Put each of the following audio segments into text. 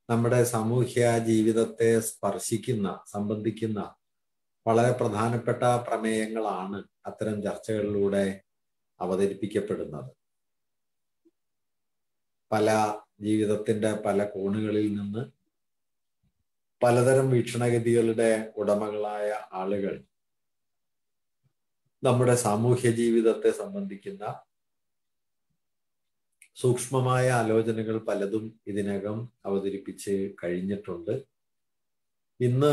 നമ്മുടെ സാമൂഹ്യ ജീവിതത്തെ സ്പർശിക്കുന്ന സംബന്ധിക്കുന്ന വളരെ പ്രധാനപ്പെട്ട പ്രമേയങ്ങളാണ് അത്തരം ചർച്ചകളിലൂടെ അവതരിപ്പിക്കപ്പെടുന്നത് പല ജീവിതത്തിന്റെ പല കോണുകളിൽ നിന്ന് പലതരം വീക്ഷണഗതികളുടെ ഉടമകളായ ആളുകൾ നമ്മുടെ സാമൂഹ്യ ജീവിതത്തെ സംബന്ധിക്കുന്ന സൂക്ഷ്മമായ ആലോചനകൾ പലതും ഇതിനകം അവതരിപ്പിച്ച് കഴിഞ്ഞിട്ടുണ്ട് ഇന്ന്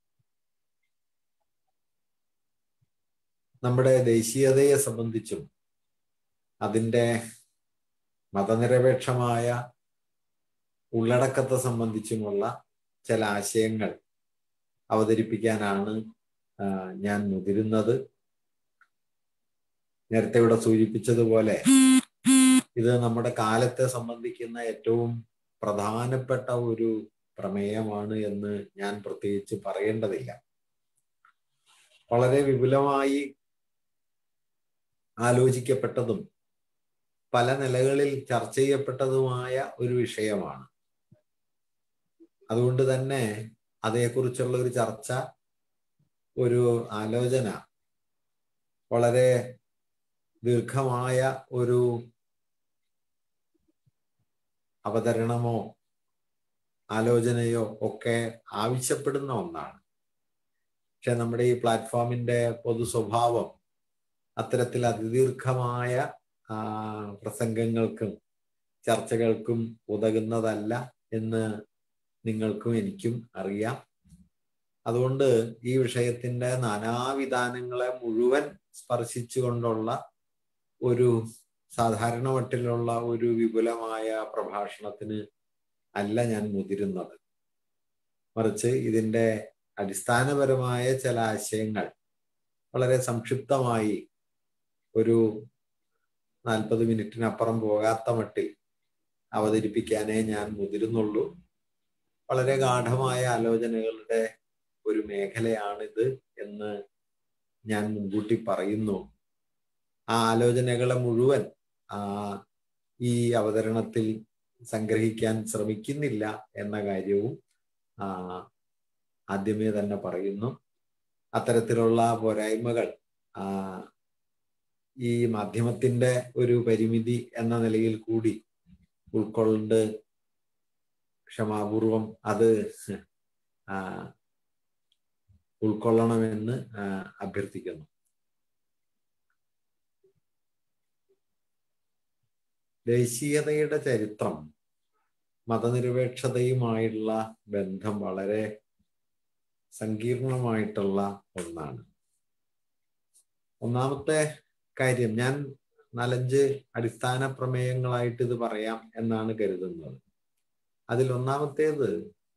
നമ്മുടെ ദേശീയതയെ സംബന്ധിച്ചും അതിൻ്റെ മതനിരപേക്ഷമായ ഉള്ളടക്കത്തെ സംബന്ധിച്ചുമുള്ള ചില ആശയങ്ങൾ അവതരിപ്പിക്കാനാണ് ഞാൻ മുതിരുന്നത് നേരത്തെ ഇവിടെ സൂചിപ്പിച്ചതുപോലെ ഇത് നമ്മുടെ കാലത്തെ സംബന്ധിക്കുന്ന ഏറ്റവും പ്രധാനപ്പെട്ട ഒരു പ്രമേയമാണ് എന്ന് ഞാൻ പ്രത്യേകിച്ച് പറയേണ്ടതില്ല വളരെ വിപുലമായി ആലോചിക്കപ്പെട്ടതും പല നിലകളിൽ ചർച്ച ചെയ്യപ്പെട്ടതുമായ ഒരു വിഷയമാണ് അതുകൊണ്ട് തന്നെ അതേക്കുറിച്ചുള്ള ഒരു ചർച്ച ഒരു ആലോചന വളരെ ദീർഘമായ ഒരു അവതരണമോ ആലോചനയോ ഒക്കെ ആവശ്യപ്പെടുന്ന ഒന്നാണ് പക്ഷെ നമ്മുടെ ഈ പ്ലാറ്റ്ഫോമിന്റെ പൊതു സ്വഭാവം അത്തരത്തിൽ അതിദീർഘമായ പ്രസംഗങ്ങൾക്കും ചർച്ചകൾക്കും ഉതകുന്നതല്ല എന്ന് നിങ്ങൾക്കും എനിക്കും അറിയാം അതുകൊണ്ട് ഈ വിഷയത്തിന്റെ നാനാവിധാനങ്ങളെ മുഴുവൻ സ്പർശിച്ചുകൊണ്ടുള്ള ഒരു സാധാരണ മട്ടിലുള്ള ഒരു വിപുലമായ പ്രഭാഷണത്തിന് അല്ല ഞാൻ മുതിരുന്നത് മറിച്ച് ഇതിൻ്റെ അടിസ്ഥാനപരമായ ചില ആശയങ്ങൾ വളരെ സംക്ഷിപ്തമായി ഒരു നാൽപ്പത് മിനിറ്റിനപ്പുറം പോകാത്ത മട്ടിൽ അവതരിപ്പിക്കാനേ ഞാൻ മുതിരുന്നുള്ളൂ വളരെ ഗാഠമായ ആലോചനകളുടെ ഒരു മേഖലയാണിത് എന്ന് ഞാൻ മുൻകൂട്ടി പറയുന്നു ആ ആലോചനകളെ മുഴുവൻ ഈ അവതരണത്തിൽ സംഗ്രഹിക്കാൻ ശ്രമിക്കുന്നില്ല എന്ന കാര്യവും ആദ്യമേ തന്നെ പറയുന്നു അത്തരത്തിലുള്ള പോരായ്മകൾ ഈ മാധ്യമത്തിന്റെ ഒരു പരിമിതി എന്ന നിലയിൽ കൂടി ഉൾക്കൊണ്ട് ക്ഷമാപൂർവം അത് ഉൾക്കൊള്ളണമെന്ന് അഭ്യർത്ഥിക്കുന്നു ദേശീയതയുടെ ചരിത്രം മതനിരപേക്ഷതയുമായുള്ള ബന്ധം വളരെ സങ്കീർണമായിട്ടുള്ള ഒന്നാണ് ഒന്നാമത്തെ കാര്യം ഞാൻ നാലഞ്ച് അടിസ്ഥാന പ്രമേയങ്ങളായിട്ട് ഇത് പറയാം എന്നാണ് കരുതുന്നത് അതിൽ ഒന്നാമത്തേത്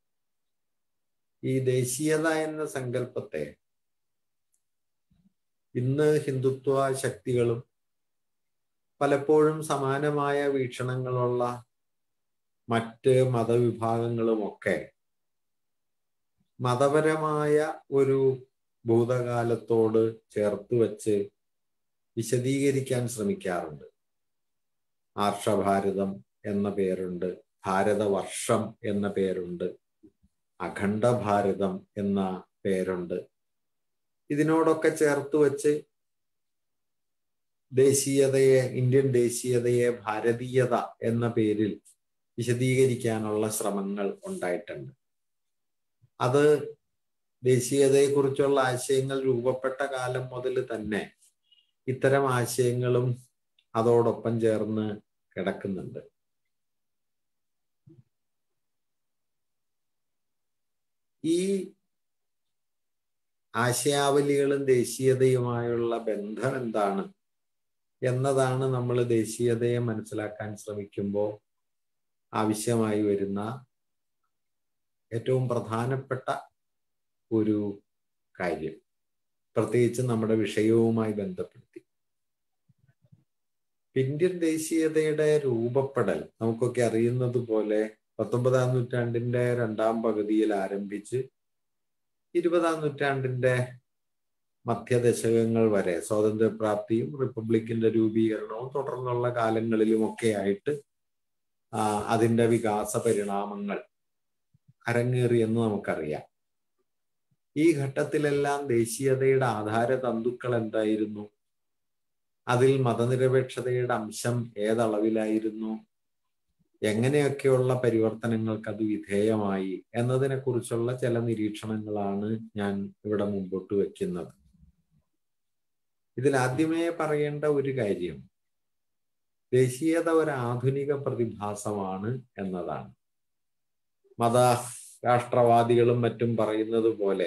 ഈ ദേശീയത എന്ന സങ്കല്പത്തെ ഇന്ന് ഹിന്ദുത്വ ശക്തികളും പലപ്പോഴും സമാനമായ വീക്ഷണങ്ങളുള്ള മറ്റ് മതവിഭാഗങ്ങളുമൊക്കെ മതപരമായ ഒരു ഭൂതകാലത്തോട് ചേർത്ത് വച്ച് വിശദീകരിക്കാൻ ശ്രമിക്കാറുണ്ട് ആർഷഭാരതം എന്ന പേരുണ്ട് ഭാരതവർഷം എന്ന പേരുണ്ട് അഖണ്ഡ ഭാരതം എന്ന പേരുണ്ട് ഇതിനോടൊക്കെ ചേർത്ത് വെച്ച് ദേശീയതയെ ഇന്ത്യൻ ദേശീയതയെ ഭാരതീയത എന്ന പേരിൽ വിശദീകരിക്കാനുള്ള ശ്രമങ്ങൾ ഉണ്ടായിട്ടുണ്ട് അത് ദേശീയതയെക്കുറിച്ചുള്ള ആശയങ്ങൾ രൂപപ്പെട്ട കാലം മുതൽ തന്നെ ഇത്തരം ആശയങ്ങളും അതോടൊപ്പം ചേർന്ന് കിടക്കുന്നുണ്ട് ഈ ആശയാവലികളും ദേശീയതയുമായുള്ള ബന്ധം എന്താണ് എന്നതാണ് നമ്മൾ ദേശീയതയെ മനസ്സിലാക്കാൻ ശ്രമിക്കുമ്പോൾ ആവശ്യമായി വരുന്ന ഏറ്റവും പ്രധാനപ്പെട്ട ഒരു കാര്യം പ്രത്യേകിച്ച് നമ്മുടെ വിഷയവുമായി ബന്ധപ്പെടുത്തി ഇന്ത്യൻ ദേശീയതയുടെ രൂപപ്പെടൽ നമുക്കൊക്കെ അറിയുന്നത് പോലെ പത്തൊമ്പതാം നൂറ്റാണ്ടിന്റെ രണ്ടാം പകുതിയിൽ ആരംഭിച്ച് ഇരുപതാം നൂറ്റാണ്ടിന്റെ മധ്യദശകങ്ങൾ വരെ സ്വാതന്ത്ര്യപ്രാപ്തിയും റിപ്പബ്ലിക്കിന്റെ രൂപീകരണവും തുടർന്നുള്ള കാലങ്ങളിലുമൊക്കെ ആയിട്ട് അതിന്റെ വികാസ പരിണാമങ്ങൾ അരങ്ങേറിയെന്ന് നമുക്കറിയാം ഈ ഘട്ടത്തിലെല്ലാം ദേശീയതയുടെ ആധാര തന്തുക്കൾ എന്തായിരുന്നു അതിൽ മതനിരപേക്ഷതയുടെ അംശം ഏതളവിലായിരുന്നു എങ്ങനെയൊക്കെയുള്ള പരിവർത്തനങ്ങൾക്ക് അത് വിധേയമായി എന്നതിനെ കുറിച്ചുള്ള ചില നിരീക്ഷണങ്ങളാണ് ഞാൻ ഇവിടെ മുമ്പോട്ട് വെക്കുന്നത് ഇതിൽ ആദ്യമേ പറയേണ്ട ഒരു കാര്യം ദേശീയത ഒരു ആധുനിക പ്രതിഭാസമാണ് എന്നതാണ് മത രാഷ്ട്രവാദികളും മറ്റും പറയുന്നത് പോലെ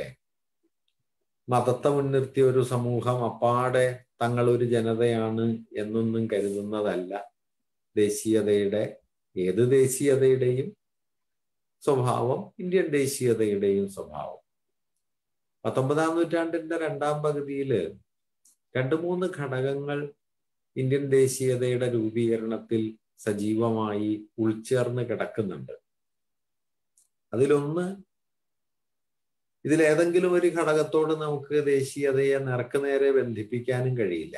മതത്തെ മുൻനിർത്തിയ ഒരു സമൂഹം അപ്പാടെ തങ്ങൾ ഒരു ജനതയാണ് എന്നൊന്നും കരുതുന്നതല്ല ദേശീയതയുടെ ഏത് ദേശീയതയുടെയും സ്വഭാവം ഇന്ത്യൻ ദേശീയതയുടെയും സ്വഭാവം പത്തൊമ്പതാം നൂറ്റാണ്ടിന്റെ രണ്ടാം പകുതിയില് രണ്ട് മൂന്ന് ഘടകങ്ങൾ ഇന്ത്യൻ ദേശീയതയുടെ രൂപീകരണത്തിൽ സജീവമായി ഉൾച്ചേർന്ന് കിടക്കുന്നുണ്ട് അതിലൊന്ന് ഇതിലേതെങ്കിലും ഒരു ഘടകത്തോട് നമുക്ക് ദേശീയതയെ നേർക്കുനേരെ ബന്ധിപ്പിക്കാനും കഴിയില്ല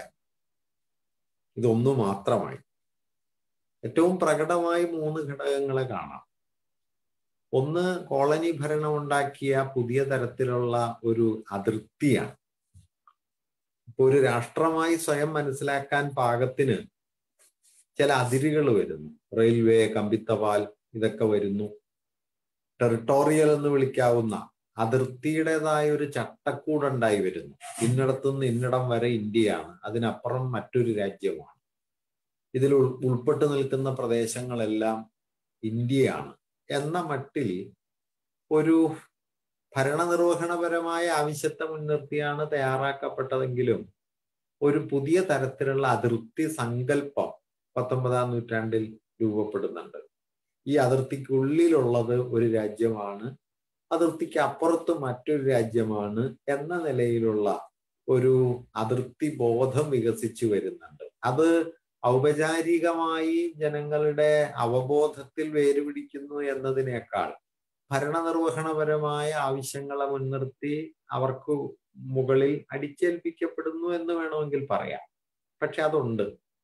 ഇതൊന്നു മാത്രമായി ഏറ്റവും പ്രകടമായി മൂന്ന് ഘടകങ്ങളെ കാണാം ഒന്ന് കോളനി ഭരണം ഉണ്ടാക്കിയ പുതിയ തരത്തിലുള്ള ഒരു അതിർത്തിയാണ് ഇപ്പൊ ഒരു രാഷ്ട്രമായി സ്വയം മനസ്സിലാക്കാൻ പാകത്തിന് ചില അതിരുകൾ വരുന്നു റെയിൽവേ കമ്പിത്തപാൽ ഇതൊക്കെ വരുന്നു ടെറിട്ടോറിയൽ എന്ന് വിളിക്കാവുന്ന അതിർത്തിയുടേതായ ഒരു ചട്ടക്കൂടുണ്ടായി വരുന്നു ഇന്നിടത്തുനിന്ന് ഇന്നിടം വരെ ഇന്ത്യയാണ് അതിനപ്പുറം മറ്റൊരു രാജ്യമാണ് ഇതിൽ ഉൾപ്പെട്ടു നിൽക്കുന്ന പ്രദേശങ്ങളെല്ലാം ഇന്ത്യയാണ് എന്ന മട്ടിൽ ഒരു ഭരണനിർവഹണപരമായ ആവശ്യത്തെ മുൻനിർത്തിയാണ് തയ്യാറാക്കപ്പെട്ടതെങ്കിലും ഒരു പുതിയ തരത്തിലുള്ള അതിർത്തി സങ്കല്പം പത്തൊമ്പതാം നൂറ്റാണ്ടിൽ രൂപപ്പെടുന്നുണ്ട് ഈ അതിർത്തിക്കുള്ളിലുള്ളത് ഒരു രാജ്യമാണ് അതിർത്തിക്ക് അപ്പുറത്ത് മറ്റൊരു രാജ്യമാണ് എന്ന നിലയിലുള്ള ഒരു അതിർത്തി ബോധം വികസിച്ചു വരുന്നുണ്ട് അത് ഔപചാരികമായി ജനങ്ങളുടെ അവബോധത്തിൽ വേരുപിടിക്കുന്നു എന്നതിനേക്കാൾ ഭരണനിർവഹണപരമായ ആവശ്യങ്ങളെ മുൻനിർത്തി അവർക്ക് മുകളിൽ അടിച്ചേൽപ്പിക്കപ്പെടുന്നു എന്ന് വേണമെങ്കിൽ പറയാം പക്ഷെ അതുണ്ട്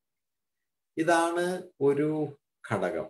ഇതാണ് ഒരു ഘടകം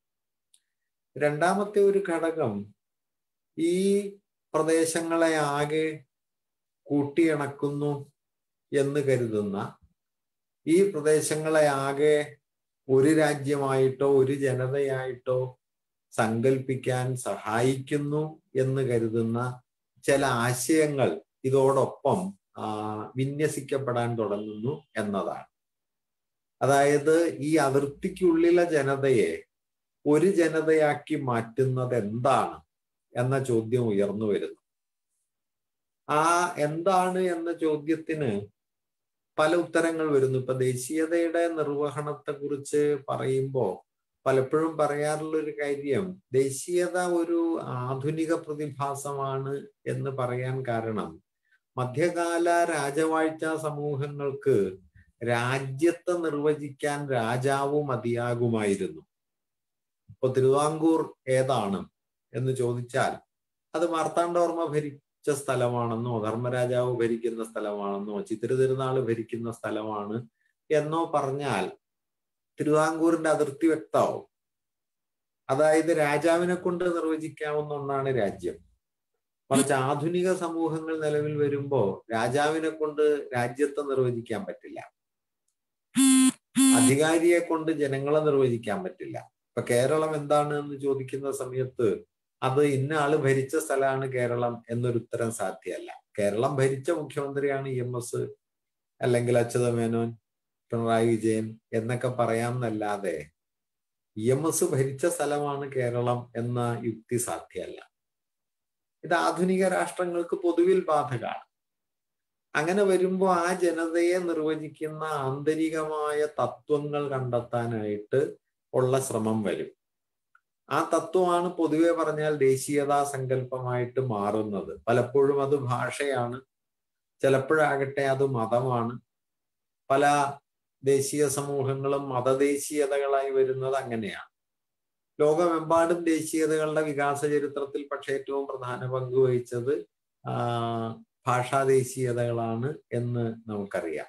രണ്ടാമത്തെ ഒരു ഘടകം ഈ പ്രദേശങ്ങളെ ആകെ കൂട്ടിയിണക്കുന്നു എന്ന് കരുതുന്ന ഈ പ്രദേശങ്ങളെ ആകെ ഒരു രാജ്യമായിട്ടോ ഒരു ജനതയായിട്ടോ സങ്കല്പിക്കാൻ സഹായിക്കുന്നു എന്ന് കരുതുന്ന ചില ആശയങ്ങൾ ഇതോടൊപ്പം വിന്യസിക്കപ്പെടാൻ തുടങ്ങുന്നു എന്നതാണ് അതായത് ഈ അതിർത്തിക്കുള്ളിലെ ജനതയെ ഒരു ജനതയാക്കി മാറ്റുന്നത് എന്താണ് എന്ന ചോദ്യം ഉയർന്നു വരുന്നു ആ എന്താണ് എന്ന ചോദ്യത്തിന് പല ഉത്തരങ്ങൾ വരുന്നു ഇപ്പൊ ദേശീയതയുടെ നിർവഹണത്തെ കുറിച്ച് പറയുമ്പോൾ പലപ്പോഴും പറയാറുള്ള ഒരു കാര്യം ദേശീയത ഒരു ആധുനിക പ്രതിഭാസമാണ് എന്ന് പറയാൻ കാരണം മധ്യകാല രാജവാഴ്ച സമൂഹങ്ങൾക്ക് രാജ്യത്തെ നിർവചിക്കാൻ രാജാവ് മതിയാകുമായിരുന്നു ഇപ്പൊ തിരുവിതാംകൂർ ഏതാണ് എന്ന് ചോദിച്ചാൽ അത് മാർത്താണ്ഡവർമ്മ ഭരിച്ച സ്ഥലമാണെന്നോ ധർമ്മരാജാവ് ഭരിക്കുന്ന സ്ഥലമാണെന്നോ ചിത്തിര തിരുനാൾ ഭരിക്കുന്ന സ്ഥലമാണ് എന്നോ പറഞ്ഞാൽ തിരുവിതാംകൂറിന്റെ അതിർത്തി വ്യക്തമാവും അതായത് രാജാവിനെ കൊണ്ട് നിർവചിക്കാവുന്ന ഒന്നാണ് രാജ്യം മറിച്ച് ആധുനിക സമൂഹങ്ങൾ നിലവിൽ വരുമ്പോ രാജാവിനെ കൊണ്ട് രാജ്യത്തെ നിർവചിക്കാൻ പറ്റില്ല അധികാരിയെ കൊണ്ട് ജനങ്ങളെ നിർവചിക്കാൻ പറ്റില്ല ഇപ്പൊ കേരളം എന്താണ് എന്ന് ചോദിക്കുന്ന സമയത്ത് അത് ഇന്ന ആള് ഭരിച്ച സ്ഥലമാണ് കേരളം എന്നൊരു ഉത്തരം സാധ്യമല്ല കേരളം ഭരിച്ച മുഖ്യമന്ത്രിയാണ് ഇ എം എസ് അല്ലെങ്കിൽ അച്യുതമേനോൻ പിണറായി വിജയൻ എന്നൊക്കെ പറയാമെന്നല്ലാതെ ഇ എം എസ് ഭരിച്ച സ്ഥലമാണ് കേരളം എന്ന യുക്തി സാധ്യമല്ല ഇത് ആധുനിക രാഷ്ട്രങ്ങൾക്ക് പൊതുവിൽ ബാധകമാണ് അങ്ങനെ വരുമ്പോൾ ആ ജനതയെ നിർവചിക്കുന്ന ആന്തരികമായ തത്വങ്ങൾ കണ്ടെത്താനായിട്ട് ഉള്ള ശ്രമം വരും ആ തത്വമാണ് പൊതുവെ പറഞ്ഞാൽ ദേശീയതാ സങ്കല്പമായിട്ട് മാറുന്നത് പലപ്പോഴും അത് ഭാഷയാണ് ചിലപ്പോഴാകട്ടെ അത് മതമാണ് പല ദേശീയ സമൂഹങ്ങളും മതദേശീയതകളായി വരുന്നത് അങ്ങനെയാണ് ലോകമെമ്പാടും ദേശീയതകളുടെ വികാസ ചരിത്രത്തിൽ പക്ഷേ ഏറ്റവും പ്രധാന പങ്ക് വഹിച്ചത് ഭാഷാ ദേശീയതകളാണ് എന്ന് നമുക്കറിയാം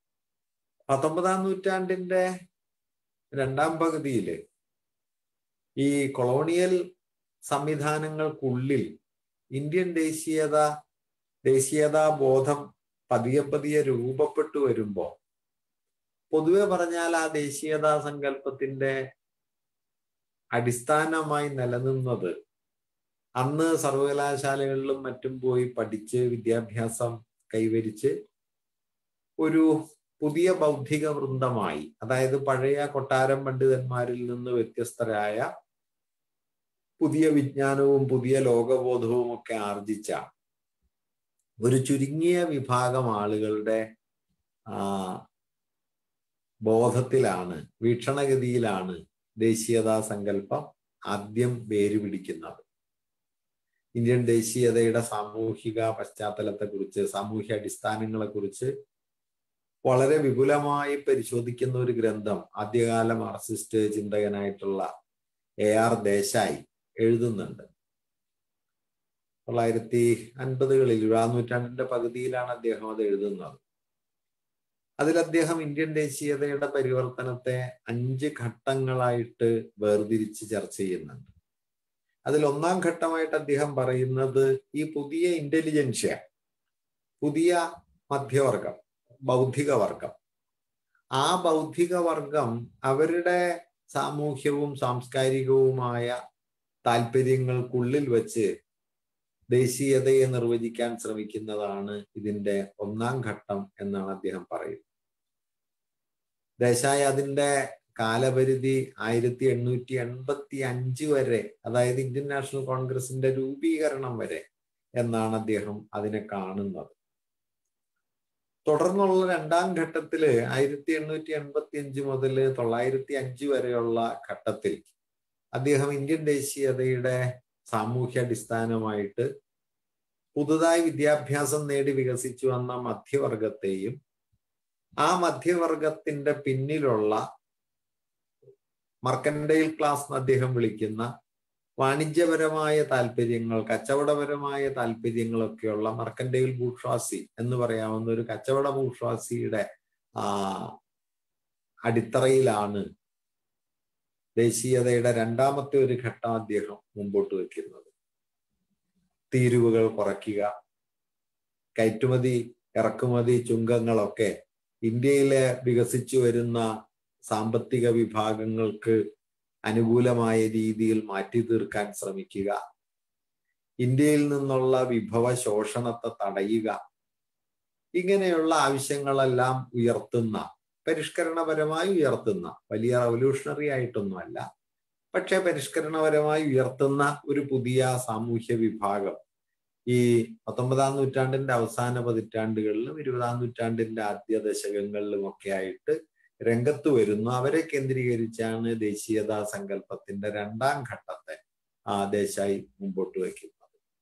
പത്തൊമ്പതാം നൂറ്റാണ്ടിന്റെ രണ്ടാം പകുതിയില് ഈ കൊളോണിയൽ സംവിധാനങ്ങൾക്കുള്ളിൽ ഇന്ത്യൻ ദേശീയത ദേശീയതാ ബോധം പതിയെ പതിയെ രൂപപ്പെട്ടു വരുമ്പോൾ പൊതുവെ പറഞ്ഞാൽ ആ ദേശീയതാ സങ്കല്പത്തിന്റെ അടിസ്ഥാനമായി നിലനിന്നത് അന്ന് സർവകലാശാലകളിലും മറ്റും പോയി പഠിച്ച് വിദ്യാഭ്യാസം കൈവരിച്ച് ഒരു പുതിയ ബൗദ്ധിക വൃന്ദമായി അതായത് പഴയ കൊട്ടാരം പണ്ഡിതന്മാരിൽ നിന്ന് വ്യത്യസ്തരായ പുതിയ വിജ്ഞാനവും പുതിയ ലോകബോധവും ഒക്കെ ആർജിച്ച ഒരു ചുരുങ്ങിയ വിഭാഗം ആളുകളുടെ ആ ബോധത്തിലാണ് വീക്ഷണഗതിയിലാണ് ദേശീയതാ സങ്കല്പം ആദ്യം വേരുപിടിക്കുന്നത് ഇന്ത്യൻ ദേശീയതയുടെ സാമൂഹിക പശ്ചാത്തലത്തെക്കുറിച്ച് സാമൂഹ്യ അടിസ്ഥാനങ്ങളെ കുറിച്ച് വളരെ വിപുലമായി പരിശോധിക്കുന്ന ഒരു ഗ്രന്ഥം ആദ്യകാല മാർക്സിസ്റ്റ് ചിന്തകനായിട്ടുള്ള എ ആർ ദേശായി എഴുതുന്നുണ്ട് തൊള്ളായിരത്തി അൻപതുകളിൽ ഇരുപതാം നൂറ്റാണ്ടിന്റെ പകുതിയിലാണ് അദ്ദേഹം അത് എഴുതുന്നത് അതിൽ അദ്ദേഹം ഇന്ത്യൻ ദേശീയതയുടെ പരിവർത്തനത്തെ അഞ്ച് ഘട്ടങ്ങളായിട്ട് വേർതിരിച്ച് ചർച്ച ചെയ്യുന്നുണ്ട് അതിൽ ഒന്നാം ഘട്ടമായിട്ട് അദ്ദേഹം പറയുന്നത് ഈ പുതിയ ഇന്റലിജൻഷ്യ പുതിയ മധ്യവർഗം ബൗദ്ധിക വർഗം ആ ബൗദ്ധിക വർഗം അവരുടെ സാമൂഹ്യവും സാംസ്കാരികവുമായ താല്പര്യങ്ങൾക്കുള്ളിൽ വെച്ച് ദേശീയതയെ നിർവചിക്കാൻ ശ്രമിക്കുന്നതാണ് ഇതിന്റെ ഒന്നാം ഘട്ടം എന്നാണ് അദ്ദേഹം പറയുന്നത് ദേശായി അതിന്റെ കാലപരിധി ആയിരത്തി എണ്ണൂറ്റി എൺപത്തി അഞ്ച് വരെ അതായത് ഇന്ത്യൻ നാഷണൽ കോൺഗ്രസിന്റെ രൂപീകരണം വരെ എന്നാണ് അദ്ദേഹം അതിനെ കാണുന്നത് തുടർന്നുള്ള രണ്ടാം ഘട്ടത്തില് ആയിരത്തി എണ്ണൂറ്റി എൺപത്തി അഞ്ച് മുതൽ തൊള്ളായിരത്തി അഞ്ച് വരെയുള്ള ഘട്ടത്തിൽ അദ്ദേഹം ഇന്ത്യൻ ദേശീയതയുടെ സാമൂഹ്യ അടിസ്ഥാനമായിട്ട് പുതുതായി വിദ്യാഭ്യാസം നേടി വികസിച്ചു വന്ന മധ്യവർഗത്തെയും ആ മധ്യവർഗത്തിന്റെ പിന്നിലുള്ള മർക്കൻഡൈൽ ക്ലാസ് എന്ന് അദ്ദേഹം വിളിക്കുന്ന വാണിജ്യപരമായ താല്പര്യങ്ങൾ കച്ചവടപരമായ താല്പര്യങ്ങളൊക്കെയുള്ള മർക്കൻഡൈൽ ബൂഷ്വാസി എന്ന് പറയാവുന്ന ഒരു കച്ചവട ബൂഷ്വാസിയുടെ ആ അടിത്തറയിലാണ് ദേശീയതയുടെ രണ്ടാമത്തെ ഒരു ഘട്ടം അദ്ദേഹം മുമ്പോട്ട് വെക്കുന്നത് തീരുവകൾ കുറയ്ക്കുക കയറ്റുമതി ഇറക്കുമതി ചുങ്കങ്ങളൊക്കെ ഇന്ത്യയിലെ വികസിച്ചു വരുന്ന സാമ്പത്തിക വിഭാഗങ്ങൾക്ക് അനുകൂലമായ രീതിയിൽ മാറ്റി തീർക്കാൻ ശ്രമിക്കുക ഇന്ത്യയിൽ നിന്നുള്ള വിഭവ ശോഷണത്തെ തടയുക ഇങ്ങനെയുള്ള ആവശ്യങ്ങളെല്ലാം ഉയർത്തുന്ന പരിഷ്കരണപരമായി ഉയർത്തുന്ന വലിയ റവല്യൂഷണറി ആയിട്ടൊന്നുമല്ല പക്ഷെ പരിഷ്കരണപരമായി ഉയർത്തുന്ന ഒരു പുതിയ സാമൂഹ്യ വിഭാഗം ഈ പത്തൊമ്പതാം നൂറ്റാണ്ടിന്റെ അവസാന പതിറ്റാണ്ടുകളിലും ഇരുപതാം നൂറ്റാണ്ടിന്റെ ആദ്യ ദശകങ്ങളിലും ഒക്കെ ആയിട്ട് രംഗത്ത് വരുന്നു അവരെ കേന്ദ്രീകരിച്ചാണ് ദേശീയതാ സങ്കല്പത്തിന്റെ രണ്ടാം ഘട്ടത്തെ ആ ദേശായി മുമ്പോട്ട് വയ്ക്കുന്നത്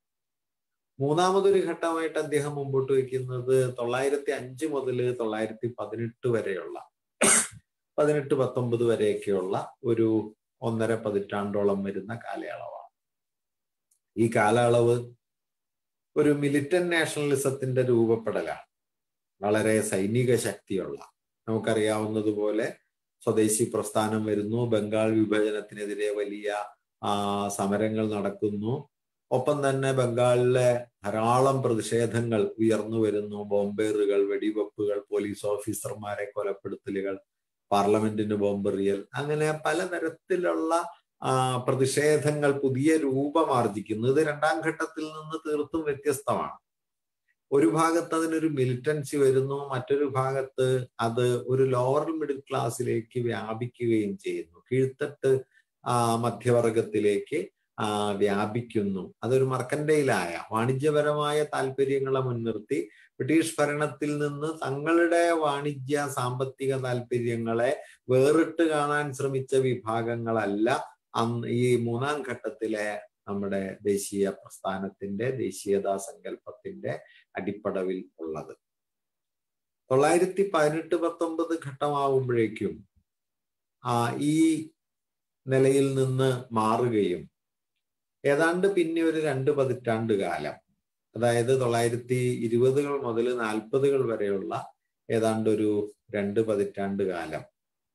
മൂന്നാമതൊരു ഘട്ടമായിട്ട് അദ്ദേഹം മുമ്പോട്ട് വയ്ക്കുന്നത് തൊള്ളായിരത്തി അഞ്ച് മുതൽ തൊള്ളായിരത്തി പതിനെട്ട് വരെയുള്ള പതിനെട്ട് പത്തൊമ്പത് വരെയൊക്കെയുള്ള ഒരു ഒന്നര പതിറ്റാണ്ടോളം വരുന്ന കാലയളവാണ് ഈ കാലയളവ് ഒരു മിലിറ്റന്റ് നാഷണലിസത്തിന്റെ രൂപപ്പെടലാണ് വളരെ സൈനിക ശക്തിയുള്ള നമുക്കറിയാവുന്നതുപോലെ സ്വദേശി പ്രസ്ഥാനം വരുന്നു ബംഗാൾ വിഭജനത്തിനെതിരെ വലിയ ആ സമരങ്ങൾ നടക്കുന്നു ഒപ്പം തന്നെ ബംഗാളിലെ ധാരാളം പ്രതിഷേധങ്ങൾ ഉയർന്നു വരുന്നു ബോംബേറുകൾ വെടിവെപ്പുകൾ പോലീസ് ഓഫീസർമാരെ കൊലപ്പെടുത്തലുകൾ പാർലമെന്റിന് ബോംബെറിയൽ അങ്ങനെ പലതരത്തിലുള്ള ആ പ്രതിഷേധങ്ങൾ പുതിയ രൂപമാർജിക്കുന്നു ഇത് രണ്ടാം ഘട്ടത്തിൽ നിന്ന് തീർത്തും വ്യത്യസ്തമാണ് ഒരു ഭാഗത്ത് അതിനൊരു മിലിറ്റൻസി വരുന്നു മറ്റൊരു ഭാഗത്ത് അത് ഒരു ലോവർ മിഡിൽ ക്ലാസ്സിലേക്ക് വ്യാപിക്കുകയും ചെയ്യുന്നു കീഴ്ത്തട്ട് ആ മധ്യവർഗത്തിലേക്ക് ആ വ്യാപിക്കുന്നു അതൊരു മർക്കൻഡയിലായ വാണിജ്യപരമായ താല്പര്യങ്ങളെ മുൻനിർത്തി ബ്രിട്ടീഷ് ഭരണത്തിൽ നിന്ന് തങ്ങളുടെ വാണിജ്യ സാമ്പത്തിക താല്പര്യങ്ങളെ വേറിട്ട് കാണാൻ ശ്രമിച്ച വിഭാഗങ്ങളല്ല അന്ന് ഈ മൂന്നാം ഘട്ടത്തിലെ നമ്മുടെ ദേശീയ പ്രസ്ഥാനത്തിന്റെ ദേശീയതാ സങ്കല്പത്തിന്റെ അടിപ്പടവിൽ ഉള്ളത് തൊള്ളായിരത്തി പതിനെട്ട് പത്തൊമ്പത് ഘട്ടമാവുമ്പോഴേക്കും ആ ഈ നിലയിൽ നിന്ന് മാറുകയും ഏതാണ്ട് പിന്നെ ഒരു രണ്ട് പതിറ്റാണ്ട് കാലം അതായത് തൊള്ളായിരത്തി ഇരുപതുകൾ മുതൽ നാൽപ്പതുകൾ വരെയുള്ള ഏതാണ്ട് ഒരു രണ്ട് പതിറ്റാണ്ട് കാലം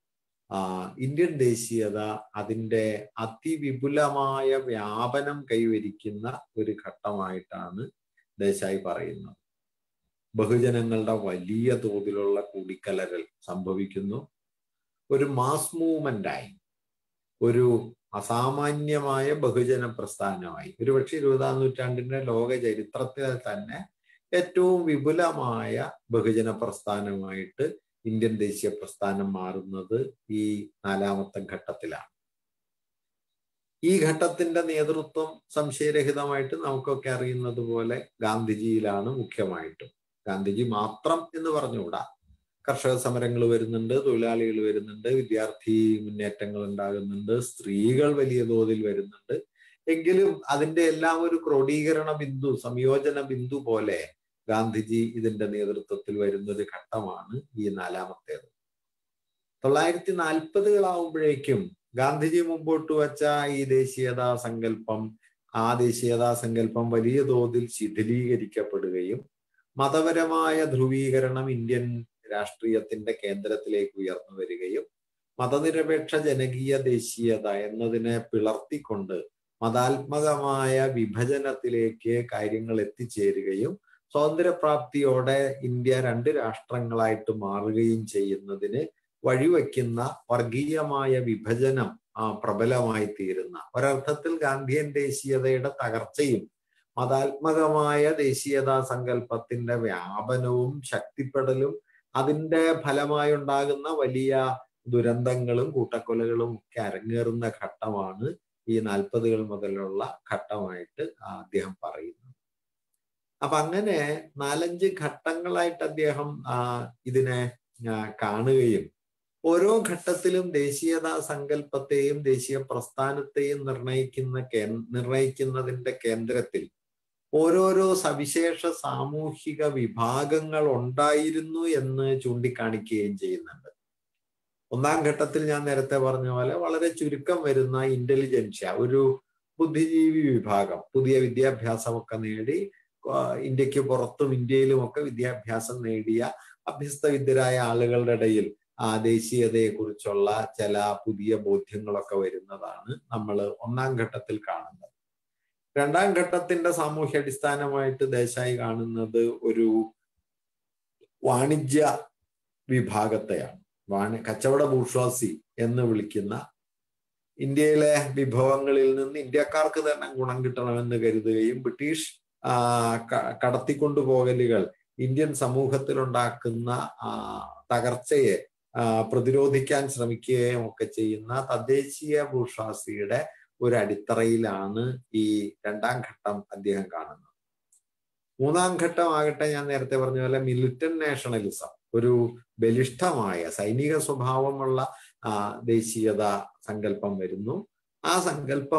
ഇന്ത്യൻ ദേശീയത അതിൻ്റെ അതിവിപുലമായ വ്യാപനം കൈവരിക്കുന്ന ഒരു ഘട്ടമായിട്ടാണ് ദേശായി പറയുന്നത് ബഹുജനങ്ങളുടെ വലിയ തോതിലുള്ള കൂടിക്കലരൽ സംഭവിക്കുന്നു ഒരു മാസ് മൂവ്മെന്റായി ഒരു അസാമാന്യമായ ബഹുജന പ്രസ്ഥാനമായി ഒരുപക്ഷെ ഇരുപതാം നൂറ്റാണ്ടിന്റെ ലോക ചരിത്രത്തിൽ തന്നെ ഏറ്റവും വിപുലമായ ബഹുജന പ്രസ്ഥാനമായിട്ട് ഇന്ത്യൻ ദേശീയ പ്രസ്ഥാനം മാറുന്നത് ഈ നാലാമത്തെ ഘട്ടത്തിലാണ് ഈ ഘട്ടത്തിന്റെ നേതൃത്വം സംശയരഹിതമായിട്ട് നമുക്കൊക്കെ അറിയുന്നത് പോലെ ഗാന്ധിജിയിലാണ് മുഖ്യമായിട്ടും ഗാന്ധിജി മാത്രം എന്ന് പറഞ്ഞുകൂടാ കർഷക സമരങ്ങൾ വരുന്നുണ്ട് തൊഴിലാളികൾ വരുന്നുണ്ട് വിദ്യാർത്ഥി മുന്നേറ്റങ്ങൾ ഉണ്ടാകുന്നുണ്ട് സ്ത്രീകൾ വലിയ തോതിൽ വരുന്നുണ്ട് എങ്കിലും അതിന്റെ എല്ലാം ഒരു ക്രോഡീകരണ ബിന്ദു സംയോജന ബിന്ദു പോലെ ഗാന്ധിജി ഇതിന്റെ നേതൃത്വത്തിൽ വരുന്ന ഒരു ഘട്ടമാണ് ഈ നാലാമത്തേത് തൊള്ളായിരത്തി നാൽപ്പതുകളാവുമ്പോഴേക്കും ഗാന്ധിജി മുമ്പോട്ട് വച്ച ഈ ദേശീയതാ സങ്കല്പം ആ ദേശീയതാ സങ്കല്പം വലിയ തോതിൽ ശിഥിലീകരിക്കപ്പെടുകയും മതപരമായ ധ്രുവീകരണം ഇന്ത്യൻ രാഷ്ട്രീയത്തിന്റെ കേന്ദ്രത്തിലേക്ക് ഉയർന്നു വരികയും മതനിരപേക്ഷ ജനകീയ ദേശീയത എന്നതിനെ പിളർത്തിക്കൊണ്ട് മതാത്മകമായ വിഭജനത്തിലേക്ക് കാര്യങ്ങൾ എത്തിച്ചേരുകയും സ്വാതന്ത്ര്യപ്രാപ്തിയോടെ ഇന്ത്യ രണ്ട് രാഷ്ട്രങ്ങളായിട്ട് മാറുകയും ചെയ്യുന്നതിന് വഴിവെക്കുന്ന വർഗീയമായ വിഭജനം ആ പ്രബലമായി തീരുന്ന ഒരർത്ഥത്തിൽ ഗാന്ധിയൻ ദേശീയതയുടെ തകർച്ചയും മതാത്മകമായ ദേശീയതാ സങ്കല്പത്തിന്റെ വ്യാപനവും ശക്തിപ്പെടലും അതിന്റെ ഫലമായി ഉണ്ടാകുന്ന വലിയ ദുരന്തങ്ങളും കൂട്ടക്കൊലകളും ഒക്കെ അരങ്ങേറുന്ന ഘട്ടമാണ് ഈ നാൽപ്പതുകൾ മുതലുള്ള ഘട്ടമായിട്ട് അദ്ദേഹം പറയുന്നത് അപ്പൊ അങ്ങനെ നാലഞ്ച് ഘട്ടങ്ങളായിട്ട് അദ്ദേഹം ഇതിനെ കാണുകയും ഓരോ ഘട്ടത്തിലും ദേശീയതാ സങ്കല്പത്തെയും ദേശീയ പ്രസ്ഥാനത്തെയും നിർണയിക്കുന്ന കേ നിർണയിക്കുന്നതിന്റെ കേന്ദ്രത്തിൽ ഓരോരോ സവിശേഷ സാമൂഹിക വിഭാഗങ്ങൾ ഉണ്ടായിരുന്നു എന്ന് ചൂണ്ടിക്കാണിക്കുകയും ചെയ്യുന്നുണ്ട് ഒന്നാം ഘട്ടത്തിൽ ഞാൻ നേരത്തെ പറഞ്ഞ പോലെ വളരെ ചുരുക്കം വരുന്ന ഇന്റലിജൻഷ്യ ഒരു ബുദ്ധിജീവി വിഭാഗം പുതിയ വിദ്യാഭ്യാസമൊക്കെ നേടി ഇന്ത്യക്ക് പുറത്തും ഇന്ത്യയിലും ഒക്കെ വിദ്യാഭ്യാസം നേടിയ അഭ്യസ്തവിദ്യരായ ആളുകളുടെ ഇടയിൽ ആ ദേശീയതയെ കുറിച്ചുള്ള ചില പുതിയ ബോധ്യങ്ങളൊക്കെ വരുന്നതാണ് നമ്മൾ ഒന്നാം ഘട്ടത്തിൽ കാണുന്നത് രണ്ടാം ഘട്ടത്തിന്റെ സാമൂഹ്യ അടിസ്ഥാനമായിട്ട് ദേശായി കാണുന്നത് ഒരു വാണിജ്യ വിഭാഗത്തെയാണ് വാണി കച്ചവട ബൂർഷ്വാസി എന്ന് വിളിക്കുന്ന ഇന്ത്യയിലെ വിഭവങ്ങളിൽ നിന്ന് ഇന്ത്യക്കാർക്ക് തന്നെ ഗുണം കിട്ടണമെന്ന് കരുതുകയും ബ്രിട്ടീഷ് കടത്തിക്കൊണ്ടുപോകലുകൾ ഇന്ത്യൻ സമൂഹത്തിൽ ഉണ്ടാക്കുന്ന തകർച്ചയെ പ്രതിരോധിക്കാൻ ശ്രമിക്കുകയും ഒക്കെ ചെയ്യുന്ന തദ്ദേശീയ ബൂർഷ്വാസിയുടെ ഒരു അടിത്തറയിലാണ് ഈ രണ്ടാം ഘട്ടം അദ്ദേഹം കാണുന്നത് മൂന്നാം ഘട്ടമാകട്ടെ ഞാൻ നേരത്തെ പറഞ്ഞ പോലെ മിലിറ്റൻ നാഷണലിസം ഒരു ബലിഷ്ഠമായ സൈനിക സ്വഭാവമുള്ള ദേശീയത സങ്കല്പം വരുന്നു ആ സങ്കല്പം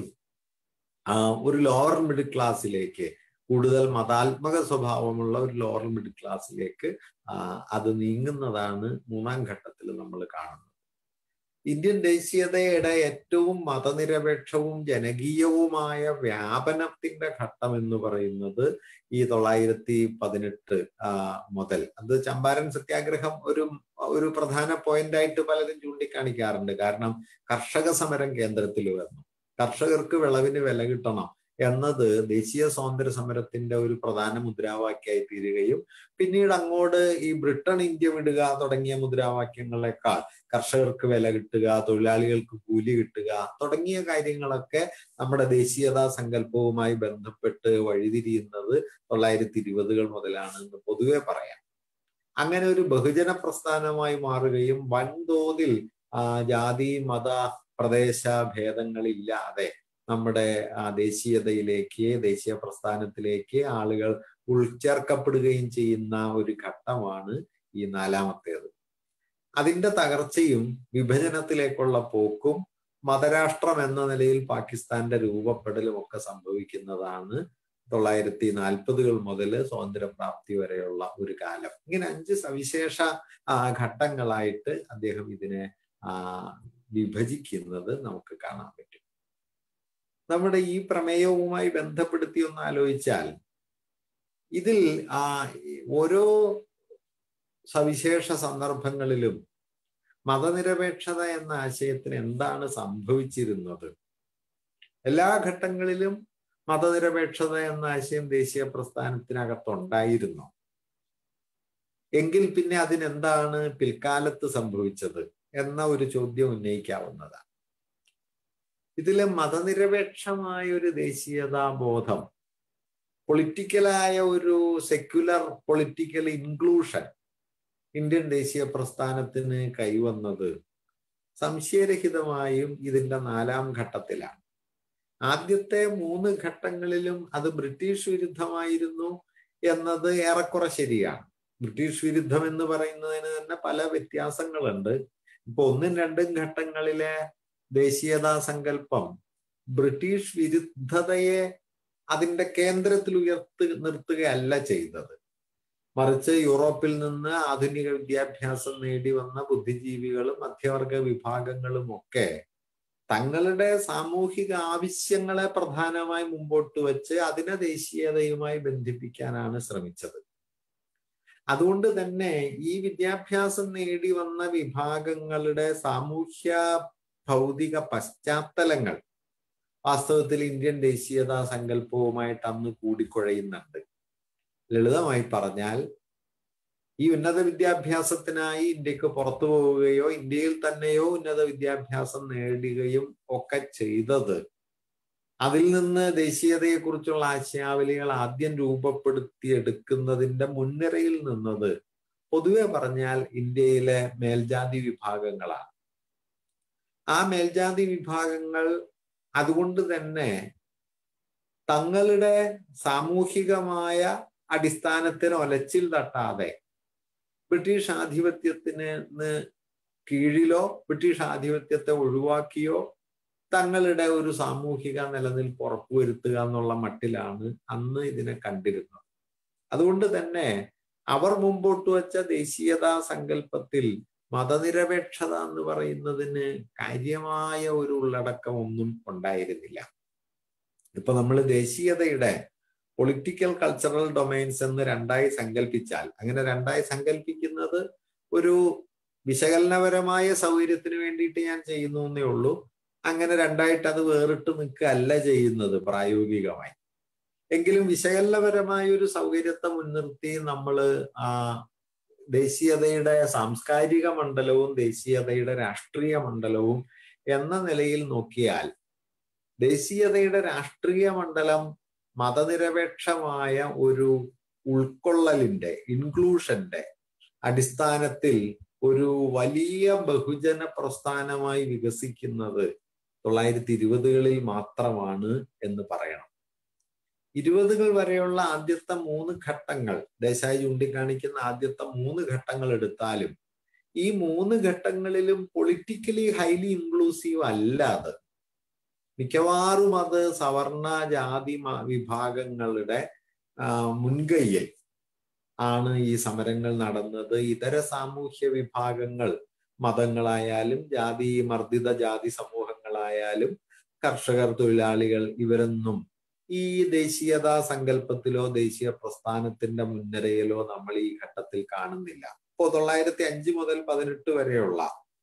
ഒരു ലോവർ മിഡിൽ ക്ലാസ്സിലേക്ക് കൂടുതൽ മതാത്മക സ്വഭാവമുള്ള ഒരു ലോവർ മിഡിൽ ക്ലാസ്സിലേക്ക് അത് നീങ്ങുന്നതാണ് മൂന്നാം ഘട്ടത്തിൽ നമ്മൾ കാണുന്നത് ഇന്ത്യൻ ദേശീയതയുടെ ഏറ്റവും മതനിരപേക്ഷവും ജനകീയവുമായ വ്യാപനത്തിന്റെ ഘട്ടം എന്ന് പറയുന്നത് ഈ തൊള്ളായിരത്തി പതിനെട്ട് മുതൽ അത് ചമ്പാരൻ സത്യാഗ്രഹം ഒരു ഒരു പ്രധാന പോയിന്റ് ആയിട്ട് പലരും ചൂണ്ടിക്കാണിക്കാറുണ്ട് കാരണം കർഷക സമരം കേന്ദ്രത്തിൽ വന്നു കർഷകർക്ക് വിളവിന് വില കിട്ടണം എന്നത് ദേശീയ സ്വാതന്ത്ര്യ സമരത്തിന്റെ ഒരു പ്രധാന മുദ്രാവാക്യമായി തീരുകയും പിന്നീട് അങ്ങോട്ട് ഈ ബ്രിട്ടൻ ഇന്ത്യ വിടുക തുടങ്ങിയ മുദ്രാവാക്യങ്ങളെക്കാൾ കർഷകർക്ക് വില കിട്ടുക തൊഴിലാളികൾക്ക് കൂലി കിട്ടുക തുടങ്ങിയ കാര്യങ്ങളൊക്കെ നമ്മുടെ ദേശീയതാ സങ്കല്പവുമായി ബന്ധപ്പെട്ട് വഴിതിരിയുന്നത് തൊള്ളായിരത്തി ഇരുപതുകൾ മുതലാണ് എന്ന് പൊതുവെ പറയാം അങ്ങനെ ഒരു ബഹുജന പ്രസ്ഥാനമായി മാറുകയും വൻതോതിൽ ജാതി മത പ്രദേശ ഭേദങ്ങളില്ലാതെ നമ്മുടെ ദേശീയതയിലേക്ക് ദേശീയ പ്രസ്ഥാനത്തിലേക്ക് ആളുകൾ ഉൾച്ചേർക്കപ്പെടുകയും ചെയ്യുന്ന ഒരു ഘട്ടമാണ് ഈ നാലാമത്തേത് അതിന്റെ തകർച്ചയും വിഭജനത്തിലേക്കുള്ള പോക്കും മതരാഷ്ട്രം എന്ന നിലയിൽ പാകിസ്ഥാന്റെ രൂപപ്പെടലും ഒക്കെ സംഭവിക്കുന്നതാണ് തൊള്ളായിരത്തി നാൽപ്പതുകൾ മുതൽ സ്വാതന്ത്ര്യപ്രാപ്തി വരെയുള്ള ഒരു കാലം ഇങ്ങനെ അഞ്ച് സവിശേഷ ഘട്ടങ്ങളായിട്ട് അദ്ദേഹം ഇതിനെ വിഭജിക്കുന്നത് നമുക്ക് കാണാൻ പറ്റും നമ്മുടെ ഈ പ്രമേയവുമായി ബന്ധപ്പെടുത്തി ഒന്ന് ആലോചിച്ചാൽ ഇതിൽ ആ ഓരോ സവിശേഷ സന്ദർഭങ്ങളിലും മതനിരപേക്ഷത എന്ന ആശയത്തിന് എന്താണ് സംഭവിച്ചിരുന്നത് എല്ലാ ഘട്ടങ്ങളിലും മതനിരപേക്ഷത എന്ന ആശയം ദേശീയ പ്രസ്ഥാനത്തിനകത്തുണ്ടായിരുന്നു എങ്കിൽ പിന്നെ അതിനെന്താണ് പിൽക്കാലത്ത് സംഭവിച്ചത് എന്ന ഒരു ചോദ്യം ഉന്നയിക്കാവുന്നതാണ് ഇതിലെ മതനിരപേക്ഷമായ ഒരു ദേശീയതാ ബോധം പൊളിറ്റിക്കലായ ഒരു സെക്യുലർ പൊളിറ്റിക്കൽ ഇൻക്ലൂഷൻ ഇന്ത്യൻ ദേശീയ പ്രസ്ഥാനത്തിന് കൈവന്നത് സംശയരഹിതമായും ഇതിന്റെ നാലാം ഘട്ടത്തിലാണ് ആദ്യത്തെ മൂന്ന് ഘട്ടങ്ങളിലും അത് ബ്രിട്ടീഷ് വിരുദ്ധമായിരുന്നു എന്നത് ഏറെക്കുറെ ശരിയാണ് ബ്രിട്ടീഷ് വിരുദ്ധം എന്ന് പറയുന്നതിന് തന്നെ പല വ്യത്യാസങ്ങളുണ്ട് ഇപ്പൊ ഒന്നും രണ്ടും ഘട്ടങ്ങളിലെ ദേശീയതാ സങ്കല്പം ബ്രിട്ടീഷ് വിരുദ്ധതയെ അതിന്റെ കേന്ദ്രത്തിൽ ഉയർത്തി നിർത്തുകയല്ല ചെയ്തത് മറിച്ച് യൂറോപ്പിൽ നിന്ന് ആധുനിക വിദ്യാഭ്യാസം നേടി വന്ന ബുദ്ധിജീവികളും മധ്യവർഗ വിഭാഗങ്ങളും ഒക്കെ തങ്ങളുടെ സാമൂഹിക ആവശ്യങ്ങളെ പ്രധാനമായി മുമ്പോട്ട് വെച്ച് അതിനെ ദേശീയതയുമായി ബന്ധിപ്പിക്കാനാണ് ശ്രമിച്ചത് അതുകൊണ്ട് തന്നെ ഈ വിദ്യാഭ്യാസം നേടി വന്ന വിഭാഗങ്ങളുടെ സാമൂഹ്യ ഭൗതിക പശ്ചാത്തലങ്ങൾ വാസ്തവത്തിൽ ഇന്ത്യൻ ദേശീയതാ സങ്കല്പവുമായിട്ട് അന്ന് കൂടിക്കുഴയുന്നുണ്ട് ലളിതമായി പറഞ്ഞാൽ ഈ ഉന്നത വിദ്യാഭ്യാസത്തിനായി ഇന്ത്യക്ക് പുറത്തു പോവുകയോ ഇന്ത്യയിൽ തന്നെയോ ഉന്നത വിദ്യാഭ്യാസം നേടുകയും ഒക്കെ ചെയ്തത് അതിൽ നിന്ന് ദേശീയതയെക്കുറിച്ചുള്ള ആശയാവലികൾ ആദ്യം രൂപപ്പെടുത്തിയെടുക്കുന്നതിന്റെ മുൻനിരയിൽ നിന്നത് പൊതുവെ പറഞ്ഞാൽ ഇന്ത്യയിലെ മേൽജാതി വിഭാഗങ്ങളാണ് ആ മേൽജാതി വിഭാഗങ്ങൾ അതുകൊണ്ട് തന്നെ തങ്ങളുടെ സാമൂഹികമായ അടിസ്ഥാനത്തിന് ഒലച്ചിൽ തട്ടാതെ ബ്രിട്ടീഷ് ആധിപത്യത്തിന് കീഴിലോ ബ്രിട്ടീഷ് ആധിപത്യത്തെ ഒഴിവാക്കിയോ തങ്ങളുടെ ഒരു സാമൂഹിക നിലനിൽപ്പ് ഉറപ്പുവരുത്തുക എന്നുള്ള മട്ടിലാണ് അന്ന് ഇതിനെ കണ്ടിരുന്നത് അതുകൊണ്ട് തന്നെ അവർ മുമ്പോട്ട് വച്ച ദേശീയതാ സങ്കല്പത്തിൽ മതനിരപേക്ഷത എന്ന് പറയുന്നതിന് കാര്യമായ ഒരു ഉള്ളടക്കം ഒന്നും ഉണ്ടായിരുന്നില്ല ഇപ്പൊ നമ്മൾ ദേശീയതയുടെ പൊളിറ്റിക്കൽ കൾച്ചറൽ ഡൊമൈൻസ് എന്ന് രണ്ടായി സങ്കല്പിച്ചാൽ അങ്ങനെ രണ്ടായി സങ്കല്പിക്കുന്നത് ഒരു വിശകലനപരമായ സൗകര്യത്തിന് വേണ്ടിയിട്ട് ഞാൻ ചെയ്യുന്നു എന്നേ ഉള്ളൂ അങ്ങനെ രണ്ടായിട്ട് അത് വേറിട്ട് നിൽക്കുകയല്ല ചെയ്യുന്നത് പ്രായോഗികമായി എങ്കിലും വിശകലനപരമായ ഒരു സൗകര്യത്തെ മുൻനിർത്തി നമ്മൾ ആ ദേശീയതയുടെ സാംസ്കാരിക മണ്ഡലവും ദേശീയതയുടെ രാഷ്ട്രീയ മണ്ഡലവും എന്ന നിലയിൽ നോക്കിയാൽ ദേശീയതയുടെ രാഷ്ട്രീയ മണ്ഡലം മതനിരപേക്ഷമായ ഒരു ഉൾക്കൊള്ളലിന്റെ ഇൻക്ലൂഷന്റെ അടിസ്ഥാനത്തിൽ ഒരു വലിയ ബഹുജന പ്രസ്ഥാനമായി വികസിക്കുന്നത് തൊള്ളായിരത്തി ഇരുപതുകളിൽ മാത്രമാണ് എന്ന് പറയണം ഇരുപതുകൾ വരെയുള്ള ആദ്യത്തെ മൂന്ന് ഘട്ടങ്ങൾ ദേശായി ചൂണ്ടിക്കാണിക്കുന്ന ആദ്യത്തെ മൂന്ന് ഘട്ടങ്ങൾ എടുത്താലും ഈ മൂന്ന് ഘട്ടങ്ങളിലും പൊളിറ്റിക്കലി ഹൈലി ഇൻക്ലൂസീവ് അല്ലാതെ മിക്കവാറും അത് സവർണ ജാതി വിഭാഗങ്ങളുടെ മുൻകൈയിൽ ആണ് ഈ സമരങ്ങൾ നടന്നത് ഇതര സാമൂഹ്യ വിഭാഗങ്ങൾ മതങ്ങളായാലും ജാതി മർദ്ദിത ജാതി സമൂഹങ്ങളായാലും കർഷകർ തൊഴിലാളികൾ ഇവരൊന്നും ഈ ദേശീയതാ സങ്കല്പത്തിലോ ദേശീയ പ്രസ്ഥാനത്തിന്റെ മുൻനിരയിലോ നമ്മൾ ഈ ഘട്ടത്തിൽ കാണുന്നില്ല ഇപ്പോ തൊള്ളായിരത്തി അഞ്ച് മുതൽ പതിനെട്ട് വരെയുള്ള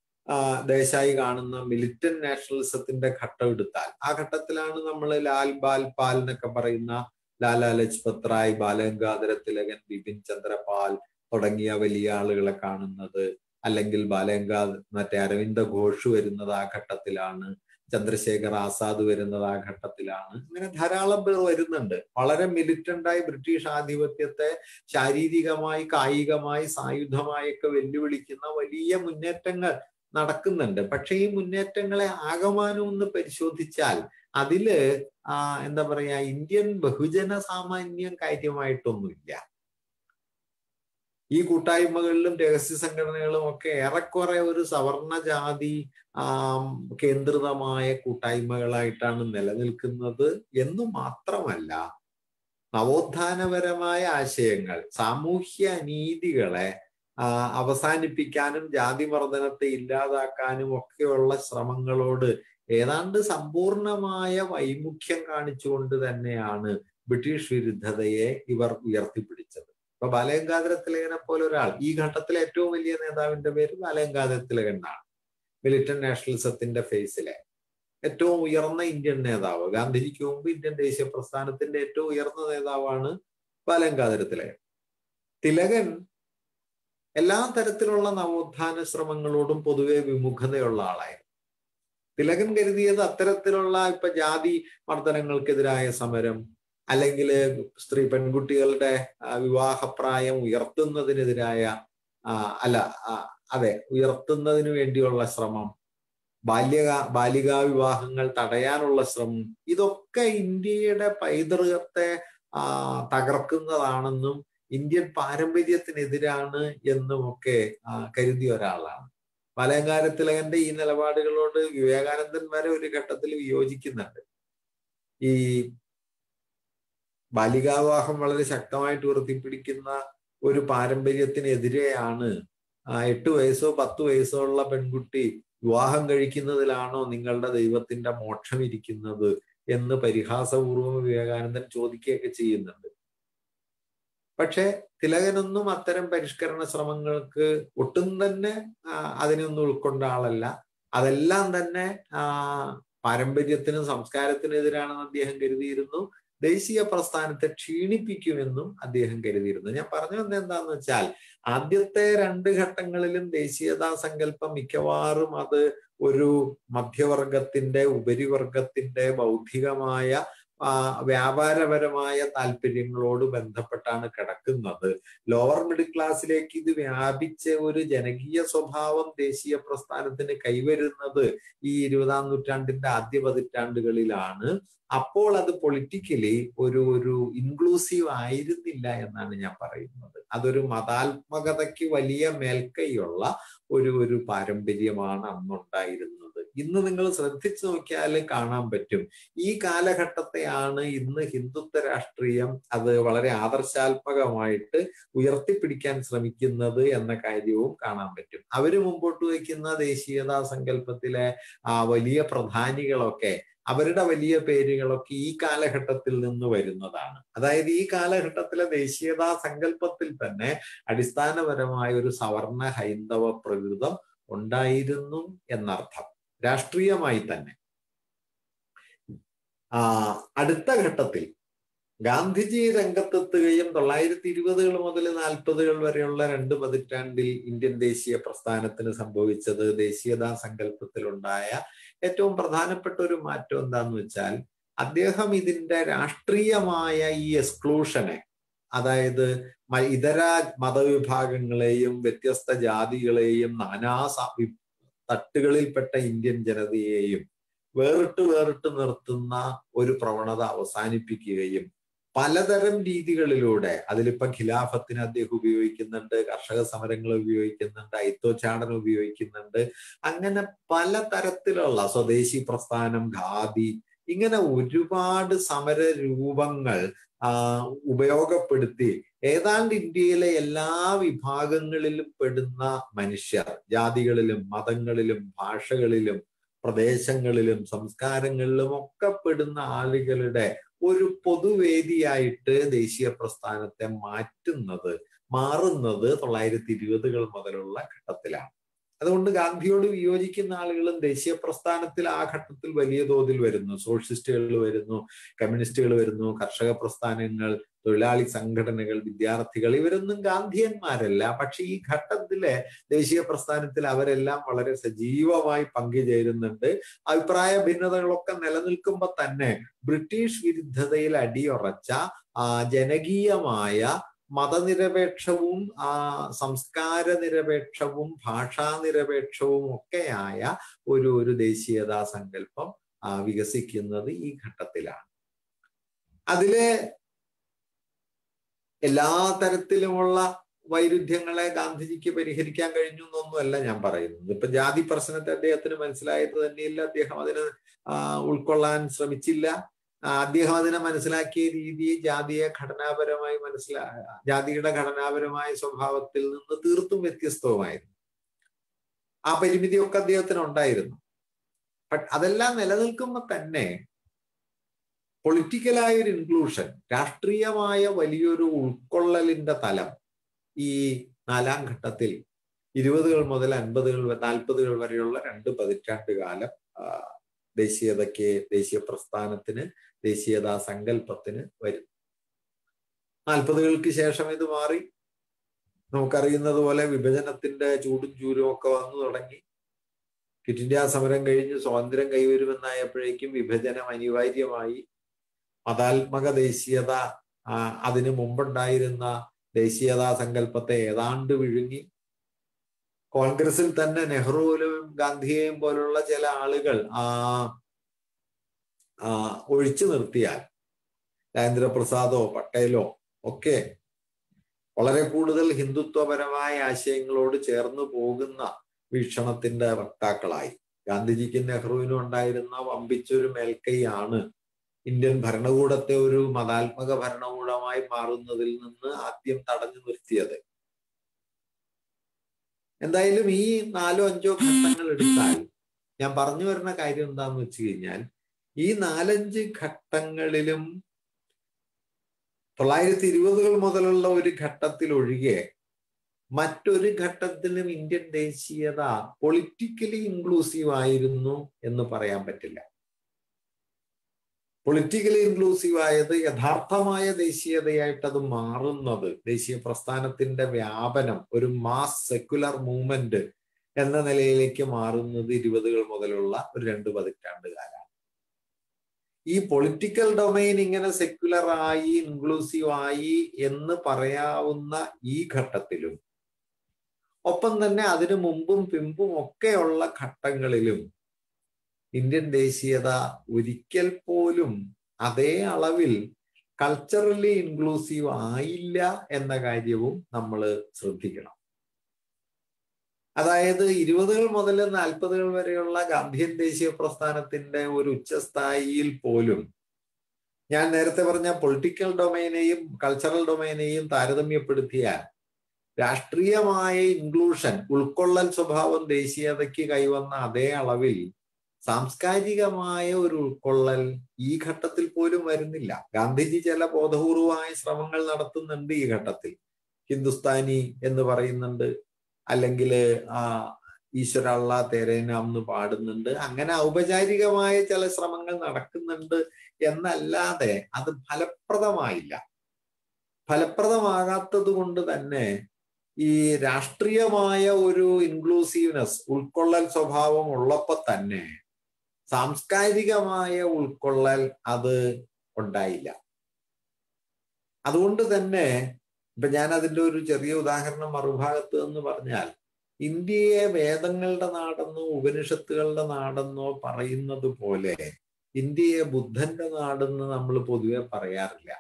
ദേശായി കാണുന്ന മിലിറ്റന്റ് നാഷണലിസത്തിന്റെ ഘട്ടം എടുത്താൽ ആ ഘട്ടത്തിലാണ് നമ്മൾ ലാൽ ബാൽ പാൽ എന്നൊക്കെ പറയുന്ന ലാലാ ലജ്പത് റായ് ബാലഗംഗാധര തിലകൻ ബിപിൻ ചന്ദ്രപാൽ തുടങ്ങിയ വലിയ ആളുകളെ കാണുന്നത് അല്ലെങ്കിൽ ബാലഗംഗാ മറ്റേ അരവിന്ദ ഘോഷ് വരുന്നത് ആ ഘട്ടത്തിലാണ് ചന്ദ്രശേഖർ ആസാദ് വരുന്നത് ആ ഘട്ടത്തിലാണ് ഇങ്ങനെ ധാരാളം പേർ വരുന്നുണ്ട് വളരെ മിലിറ്റന്റായി ബ്രിട്ടീഷ് ആധിപത്യത്തെ ശാരീരികമായി കായികമായി സായുധമായി ഒക്കെ വെല്ലുവിളിക്കുന്ന വലിയ മുന്നേറ്റങ്ങൾ നടക്കുന്നുണ്ട് പക്ഷെ ഈ മുന്നേറ്റങ്ങളെ ആകമാനം ഒന്ന് പരിശോധിച്ചാൽ അതില് ആ എന്താ പറയാ ഇന്ത്യൻ ബഹുജന സാമാന്യം കാര്യമായിട്ടൊന്നുമില്ല ഈ കൂട്ടായ്മകളിലും രഹസ്യ സംഘടനകളും ഒക്കെ ഏറെക്കുറെ ഒരു സവർണ ജാതി ആ കേന്ദ്രിതമായ കൂട്ടായ്മകളായിട്ടാണ് നിലനിൽക്കുന്നത് എന്നു മാത്രമല്ല നവോത്ഥാനപരമായ ആശയങ്ങൾ സാമൂഹ്യ അനീതികളെ അവസാനിപ്പിക്കാനും ജാതിമർദ്ദനത്തെ ഇല്ലാതാക്കാനും ഒക്കെയുള്ള ശ്രമങ്ങളോട് ഏതാണ്ട് സമ്പൂർണമായ വൈമുഖ്യം കാണിച്ചുകൊണ്ട് തന്നെയാണ് ബ്രിട്ടീഷ് വിരുദ്ധതയെ ഇവർ ഉയർത്തിപ്പിടിച്ചത് ഇപ്പൊ ബാലഗംഗാധര തിലകനെ പോലെ ഒരാൾ ഈ ഘട്ടത്തിലെ ഏറ്റവും വലിയ നേതാവിന്റെ പേര് ബാലഗംഗാധര തിലകൻ എന്നാണ് മിലിറ്റന്റ് നാഷണലിസത്തിന്റെ ഫേസിലെ ഏറ്റവും ഉയർന്ന ഇന്ത്യൻ നേതാവ് ഗാന്ധിജിക്ക് മുമ്പ് ഇന്ത്യൻ ദേശീയ പ്രസ്ഥാനത്തിന്റെ ഏറ്റവും ഉയർന്ന നേതാവാണ് ബാലഗംഗാധര തിലകൻ തിലകൻ എല്ലാ തരത്തിലുള്ള നവോത്ഥാന ശ്രമങ്ങളോടും പൊതുവെ വിമുഖതയുള്ള ആളായിരുന്നു തിലകൻ കരുതിയത് അത്തരത്തിലുള്ള ഇപ്പൊ ജാതി മർദ്ദനങ്ങൾക്കെതിരായ സമരം അല്ലെങ്കിൽ സ്ത്രീ പെൺകുട്ടികളുടെ വിവാഹപ്രായം ഉയർത്തുന്നതിനെതിരായ അല്ല അതെ ഉയർത്തുന്നതിന് വേണ്ടിയുള്ള ശ്രമം ബാല്യ ബാലികാ വിവാഹങ്ങൾ തടയാനുള്ള ശ്രമം ഇതൊക്കെ ഇന്ത്യയുടെ പൈതൃകത്തെ തകർക്കുന്നതാണെന്നും ഇന്ത്യൻ പാരമ്പര്യത്തിനെതിരാണ് എന്നുമൊക്കെ കരുതിയ ഒരാളാണ് മലയങ്കാരത്തിലകന്റെ ഈ നിലപാടുകളോട് വിവേകാനന്ദൻ വരെ ഒരു ഘട്ടത്തിൽ വിയോജിക്കുന്നുണ്ട് ഈ ബാലികാവിവാഹം വളരെ ശക്തമായിട്ട് ഉയർത്തിപ്പിടിക്കുന്ന ഒരു പാരമ്പര്യത്തിനെതിരെയാണ് എട്ട് വയസ്സോ പത്ത് വയസ്സോ ഉള്ള പെൺകുട്ടി വിവാഹം കഴിക്കുന്നതിലാണോ നിങ്ങളുടെ ദൈവത്തിന്റെ മോക്ഷം ഇരിക്കുന്നത് എന്ന് പരിഹാസപൂർവ്വം വിവേകാനന്ദൻ ചോദിക്കുകയൊക്കെ ചെയ്യുന്നുണ്ട് പക്ഷെ തിലകനൊന്നും അത്തരം പരിഷ്കരണ ശ്രമങ്ങൾക്ക് ഒട്ടും തന്നെ അതിനൊന്നും ഉൾക്കൊണ്ട ആളല്ല അതെല്ലാം തന്നെ പാരമ്പര്യത്തിനും സംസ്കാരത്തിനും എതിരാണെന്ന് അദ്ദേഹം കരുതിയിരുന്നു ദേശീയ പ്രസ്ഥാനത്തെ ക്ഷീണിപ്പിക്കുമെന്നും അദ്ദേഹം കരുതിയിരുന്നു ഞാൻ പറഞ്ഞു വന്നത് എന്താന്ന് വെച്ചാൽ ആദ്യത്തെ രണ്ട് ഘട്ടങ്ങളിലും ദേശീയതാ സങ്കല്പം മിക്കവാറും അത് ഒരു മധ്യവർഗത്തിന്റെ ഉപരിവർഗത്തിന്റെ ബൗദ്ധികമായ വ്യാപാരപരമായ താല്പര്യങ്ങളോട് ബന്ധപ്പെട്ടാണ് കിടക്കുന്നത് ലോവർ മിഡിൽ ക്ലാസ്സിലേക്ക് ഇത് വ്യാപിച്ച ഒരു ജനകീയ സ്വഭാവം ദേശീയ പ്രസ്ഥാനത്തിന് കൈവരുന്നത് ഈ ഇരുപതാം നൂറ്റാണ്ടിന്റെ ആദ്യ പതിറ്റാണ്ടുകളിലാണ് അപ്പോൾ അത് പൊളിറ്റിക്കലി ഒരു ഒരു ഇൻക്ലൂസീവ് ആയിരുന്നില്ല എന്നാണ് ഞാൻ പറയുന്നത് അതൊരു മതാത്മകതയ്ക്ക് വലിയ മേൽക്കൈയുള്ള ഒരു ഒരു പാരമ്പര്യമാണ് അന്നുണ്ടായിരുന്നത് ഇന്ന് നിങ്ങൾ ശ്രദ്ധിച്ചു നോക്കിയാൽ കാണാൻ പറ്റും ഈ കാലഘട്ടത്തെയാണ് ഇന്ന് ഹിന്ദുത്വ രാഷ്ട്രീയം അത് വളരെ ആദർശാത്മകമായിട്ട് ഉയർത്തിപ്പിടിക്കാൻ ശ്രമിക്കുന്നത് എന്ന കാര്യവും കാണാൻ പറ്റും അവര് മുമ്പോട്ട് വയ്ക്കുന്ന ദേശീയതാ സങ്കല്പത്തിലെ ആ വലിയ പ്രധാനികളൊക്കെ അവരുടെ വലിയ പേരുകളൊക്കെ ഈ കാലഘട്ടത്തിൽ നിന്ന് വരുന്നതാണ് അതായത് ഈ കാലഘട്ടത്തിലെ ദേശീയതാ സങ്കല്പത്തിൽ തന്നെ അടിസ്ഥാനപരമായ ഒരു സവർണ ഹൈന്ദവ പ്രകൃതം ഉണ്ടായിരുന്നു എന്നർത്ഥം രാഷ്ട്രീയമായി തന്നെ ആ അടുത്ത ഘട്ടത്തിൽ ഗാന്ധിജി രംഗത്തെത്തുകയും തൊള്ളായിരത്തി ഇരുപതുകൾ മുതൽ നാൽപ്പതുകൾ വരെയുള്ള രണ്ട് പതിറ്റാണ്ടിൽ ഇന്ത്യൻ ദേശീയ പ്രസ്ഥാനത്തിന് സംഭവിച്ചത് ദേശീയതാ സങ്കല്പത്തിലുണ്ടായ ഏറ്റവും പ്രധാനപ്പെട്ട ഒരു മാറ്റം എന്താന്ന് വെച്ചാൽ അദ്ദേഹം ഇതിന്റെ രാഷ്ട്രീയമായ ഈ എക്സ്ക്ലൂഷനെ അതായത് ഇതര മതവിഭാഗങ്ങളെയും വ്യത്യസ്ത ജാതികളെയും നാനാ തട്ടുകളിൽപ്പെട്ട ഇന്ത്യൻ ജനതയെയും വേറിട്ട് വേറിട്ട് നിർത്തുന്ന ഒരു പ്രവണത അവസാനിപ്പിക്കുകയും പലതരം രീതികളിലൂടെ അതിലിപ്പോ ഖിലാഫത്തിന് അദ്ദേഹം ഉപയോഗിക്കുന്നുണ്ട് കർഷക സമരങ്ങൾ ഉപയോഗിക്കുന്നുണ്ട് ഐത്തോച്ചാടനം ഉപയോഗിക്കുന്നുണ്ട് അങ്ങനെ പല തരത്തിലുള്ള സ്വദേശി പ്രസ്ഥാനം ഖാദി ഇങ്ങനെ ഒരുപാട് സമര രൂപങ്ങൾ ആ ഉപയോഗപ്പെടുത്തി ഏതാണ്ട് ഇന്ത്യയിലെ എല്ലാ വിഭാഗങ്ങളിലും പെടുന്ന മനുഷ്യർ ജാതികളിലും മതങ്ങളിലും ഭാഷകളിലും പ്രദേശങ്ങളിലും സംസ്കാരങ്ങളിലും ഒക്കെ പെടുന്ന ആളുകളുടെ ഒരു പൊതുവേദിയായിട്ട് ദേശീയ പ്രസ്ഥാനത്തെ മാറ്റുന്നത് മാറുന്നത് തൊള്ളായിരത്തി ഇരുപതുകൾ മുതലുള്ള ഘട്ടത്തിലാണ് അതുകൊണ്ട് ഗാന്ധിയോട് വിയോജിക്കുന്ന ആളുകളും ദേശീയ പ്രസ്ഥാനത്തിൽ ആ ഘട്ടത്തിൽ വലിയ തോതിൽ വരുന്നു സോഷ്യലിസ്റ്റുകൾ വരുന്നു കമ്മ്യൂണിസ്റ്റുകൾ വരുന്നു കർഷക പ്രസ്ഥാനങ്ങൾ തൊഴിലാളി സംഘടനകൾ വിദ്യാർത്ഥികൾ ഇവരൊന്നും ഗാന്ധിയന്മാരല്ല പക്ഷെ ഈ ഘട്ടത്തിലെ ദേശീയ പ്രസ്ഥാനത്തിൽ അവരെല്ലാം വളരെ സജീവമായി പങ്കുചേരുന്നുണ്ട് അഭിപ്രായ ഭിന്നതകളൊക്കെ നിലനിൽക്കുമ്പോൾ തന്നെ ബ്രിട്ടീഷ് വിരുദ്ധതയിൽ അടിയുറച്ച ജനകീയമായ മതനിരപേക്ഷവും ആ സംസ്കാര നിരപേക്ഷവും ഭാഷാനിരപേക്ഷവും ഒക്കെയായ ഒരു ഒരു ദേശീയതാ സങ്കല്പം വികസിക്കുന്നത് ഈ ഘട്ടത്തിലാണ് അതിലെ എല്ലാ തരത്തിലുമുള്ള വൈരുദ്ധ്യങ്ങളെ ഗാന്ധിജിക്ക് പരിഹരിക്കാൻ കഴിഞ്ഞു എന്നൊന്നുമല്ല ഞാൻ പറയുന്നത് ഇപ്പൊ ജാതി പ്രശ്നത്തെ അദ്ദേഹത്തിന് മനസ്സിലായത് തന്നെയില്ല അദ്ദേഹം അതിനെ ഉൾക്കൊള്ളാൻ ശ്രമിച്ചില്ല അദ്ദേഹം അതിനെ മനസ്സിലാക്കിയ രീതി ജാതിയെ ഘടനാപരമായി മനസ്സിലാ ജാതിയുടെ ഘടനാപരമായ സ്വഭാവത്തിൽ നിന്ന് തീർത്തും വ്യത്യസ്തവുമായിരുന്നു ആ പരിമിതിയൊക്കെ അദ്ദേഹത്തിന് ഉണ്ടായിരുന്നു അതെല്ലാം നിലനിൽക്കുമ്പോൾ തന്നെ പൊളിറ്റിക്കലായ ഒരു ഇൻക്ലൂഷൻ രാഷ്ട്രീയമായ വലിയൊരു ഉൾക്കൊള്ളലിന്റെ തലം ഈ നാലാം ഘട്ടത്തിൽ ഇരുപതുകൾ മുതൽ അൻപതുകൾ നാൽപ്പതുകൾ വരെയുള്ള രണ്ട് പതിറ്റാണ്ട് കാലം ദേശീയതയ്ക്ക് ദേശീയ പ്രസ്ഥാനത്തിന് ദേശീയതാ സങ്കല്പത്തിന് വരും നാൽപ്പതുകൾക്ക് ശേഷം ഇത് മാറി നമുക്കറിയുന്നത് പോലെ വിഭജനത്തിന്റെ ചൂടും ചൂരും ഒക്കെ വന്നു തുടങ്ങി ക്വിറ്റ് ഇന്ത്യ സമരം കഴിഞ്ഞ് സ്വാതന്ത്ര്യം കൈവരുമെന്നായപ്പോഴേക്കും വിഭജനം അനിവാര്യമായി മതാത്മക ദേശീയത അതിനു മുമ്പുണ്ടായിരുന്ന ദേശീയതാ സങ്കല്പത്തെ ഏതാണ്ട് വിഴുങ്ങി കോൺഗ്രസിൽ തന്നെ നെഹ്റുവിലും ഗാന്ധിയെയും പോലുള്ള ചില ആളുകൾ ആ ഒഴിച്ചു നിർത്തിയാൽ രാജേന്ദ്രപ്രസാദോ പട്ടേലോ ഒക്കെ വളരെ കൂടുതൽ ഹിന്ദുത്വപരമായ ആശയങ്ങളോട് ചേർന്ന് പോകുന്ന വീക്ഷണത്തിന്റെ വക്താക്കളായി ഗാന്ധിജിക്കും നെഹ്റുവിനും ഉണ്ടായിരുന്ന വമ്പിച്ചൊരു മേൽക്കൈയാണ് ഇന്ത്യൻ ഭരണകൂടത്തെ ഒരു മതാത്മക ഭരണകൂടമായി മാറുന്നതിൽ നിന്ന് ആദ്യം തടഞ്ഞു നിർത്തിയത് എന്തായാലും ഈ നാലോ അഞ്ചോ ഘട്ടങ്ങൾ എടുത്താൽ ഞാൻ പറഞ്ഞു വരുന്ന കാര്യം എന്താന്ന് വെച്ച് കഴിഞ്ഞാൽ ഈ നാലഞ്ച് ഘട്ടങ്ങളിലും തൊള്ളായിരത്തി ഇരുപതുകൾ മുതലുള്ള ഒരു ഘട്ടത്തിൽ ഒഴികെ മറ്റൊരു ഘട്ടത്തിലും ഇന്ത്യൻ ദേശീയത പൊളിറ്റിക്കലി ഇൻക്ലൂസീവ് ആയിരുന്നു എന്ന് പറയാൻ പറ്റില്ല പൊളിറ്റിക്കലി ഇൻക്ലൂസീവ് ആയത് യഥാർത്ഥമായ ദേശീയതയായിട്ട് അത് മാറുന്നത് ദേശീയ പ്രസ്ഥാനത്തിന്റെ വ്യാപനം ഒരു മാസ് സെക്കുലർ മൂവ്മെന്റ് എന്ന നിലയിലേക്ക് മാറുന്നത് ഇരുപതുകൾ മുതലുള്ള ഒരു രണ്ട് പതിറ്റാണ്ട് കാലമാണ് ഈ പൊളിറ്റിക്കൽ ഡൊമൈൻ ഇങ്ങനെ സെക്യുലർ ആയി ഇൻക്ലൂസീവ് ആയി എന്ന് പറയാവുന്ന ഈ ഘട്ടത്തിലും ഒപ്പം തന്നെ അതിനു മുമ്പും പിമ്പും ഒക്കെയുള്ള ഘട്ടങ്ങളിലും ഇന്ത്യൻ ദേശീയത ഒരിക്കൽ പോലും അതേ അളവിൽ കൾച്ചറലി ഇൻക്ലൂസീവ് ആയില്ല എന്ന കാര്യവും നമ്മൾ ശ്രദ്ധിക്കണം അതായത് ഇരുപതുകൾ മുതൽ നാൽപ്പതുകൾ വരെയുള്ള ഗാന്ധിയൻ ദേശീയ പ്രസ്ഥാനത്തിന്റെ ഒരു ഉച്ചസ്ഥായിയിൽ പോലും ഞാൻ നേരത്തെ പറഞ്ഞ പൊളിറ്റിക്കൽ ഡൊമൈനെയും കൾച്ചറൽ ഡൊമൈനെയും താരതമ്യപ്പെടുത്തിയാൽ രാഷ്ട്രീയമായ ഇൻക്ലൂഷൻ ഉൾക്കൊള്ളൽ സ്വഭാവം ദേശീയതയ്ക്ക് കൈവന്ന അതേ അളവിൽ സാംസ്കാരികമായ ഒരു ഉൾക്കൊള്ളൽ ഈ ഘട്ടത്തിൽ പോലും വരുന്നില്ല ഗാന്ധിജി ചില ബോധപൂർവമായ ശ്രമങ്ങൾ നടത്തുന്നുണ്ട് ഈ ഘട്ടത്തിൽ ഹിന്ദുസ്ഥാനി എന്ന് പറയുന്നുണ്ട് അല്ലെങ്കിൽ ആ ഈശ്വരള്ള തേരേനാം എന്ന് പാടുന്നുണ്ട് അങ്ങനെ ഔപചാരികമായ ചില ശ്രമങ്ങൾ നടക്കുന്നുണ്ട് എന്നല്ലാതെ അത് ഫലപ്രദമായില്ല ഫലപ്രദമാകാത്തത് കൊണ്ട് തന്നെ ഈ രാഷ്ട്രീയമായ ഒരു ഇൻക്ലൂസീവ്നെസ് ഉൾക്കൊള്ളൽ സ്വഭാവം ഉള്ളപ്പോൾ തന്നെ സാംസ്കാരികമായ ഉൾക്കൊള്ളൽ അത് ഉണ്ടായില്ല അതുകൊണ്ട് തന്നെ ഇപ്പൊ ഞാൻ അതിന്റെ ഒരു ചെറിയ ഉദാഹരണം മറുഭാഗത്ത് എന്ന് പറഞ്ഞാൽ ഇന്ത്യയെ വേദങ്ങളുടെ നാടെന്നോ ഉപനിഷത്തുകളുടെ നാടെന്നോ പറയുന്നത് പോലെ ഇന്ത്യയെ ബുദ്ധന്റെ നാടെന്ന് നമ്മൾ പൊതുവെ പറയാറില്ല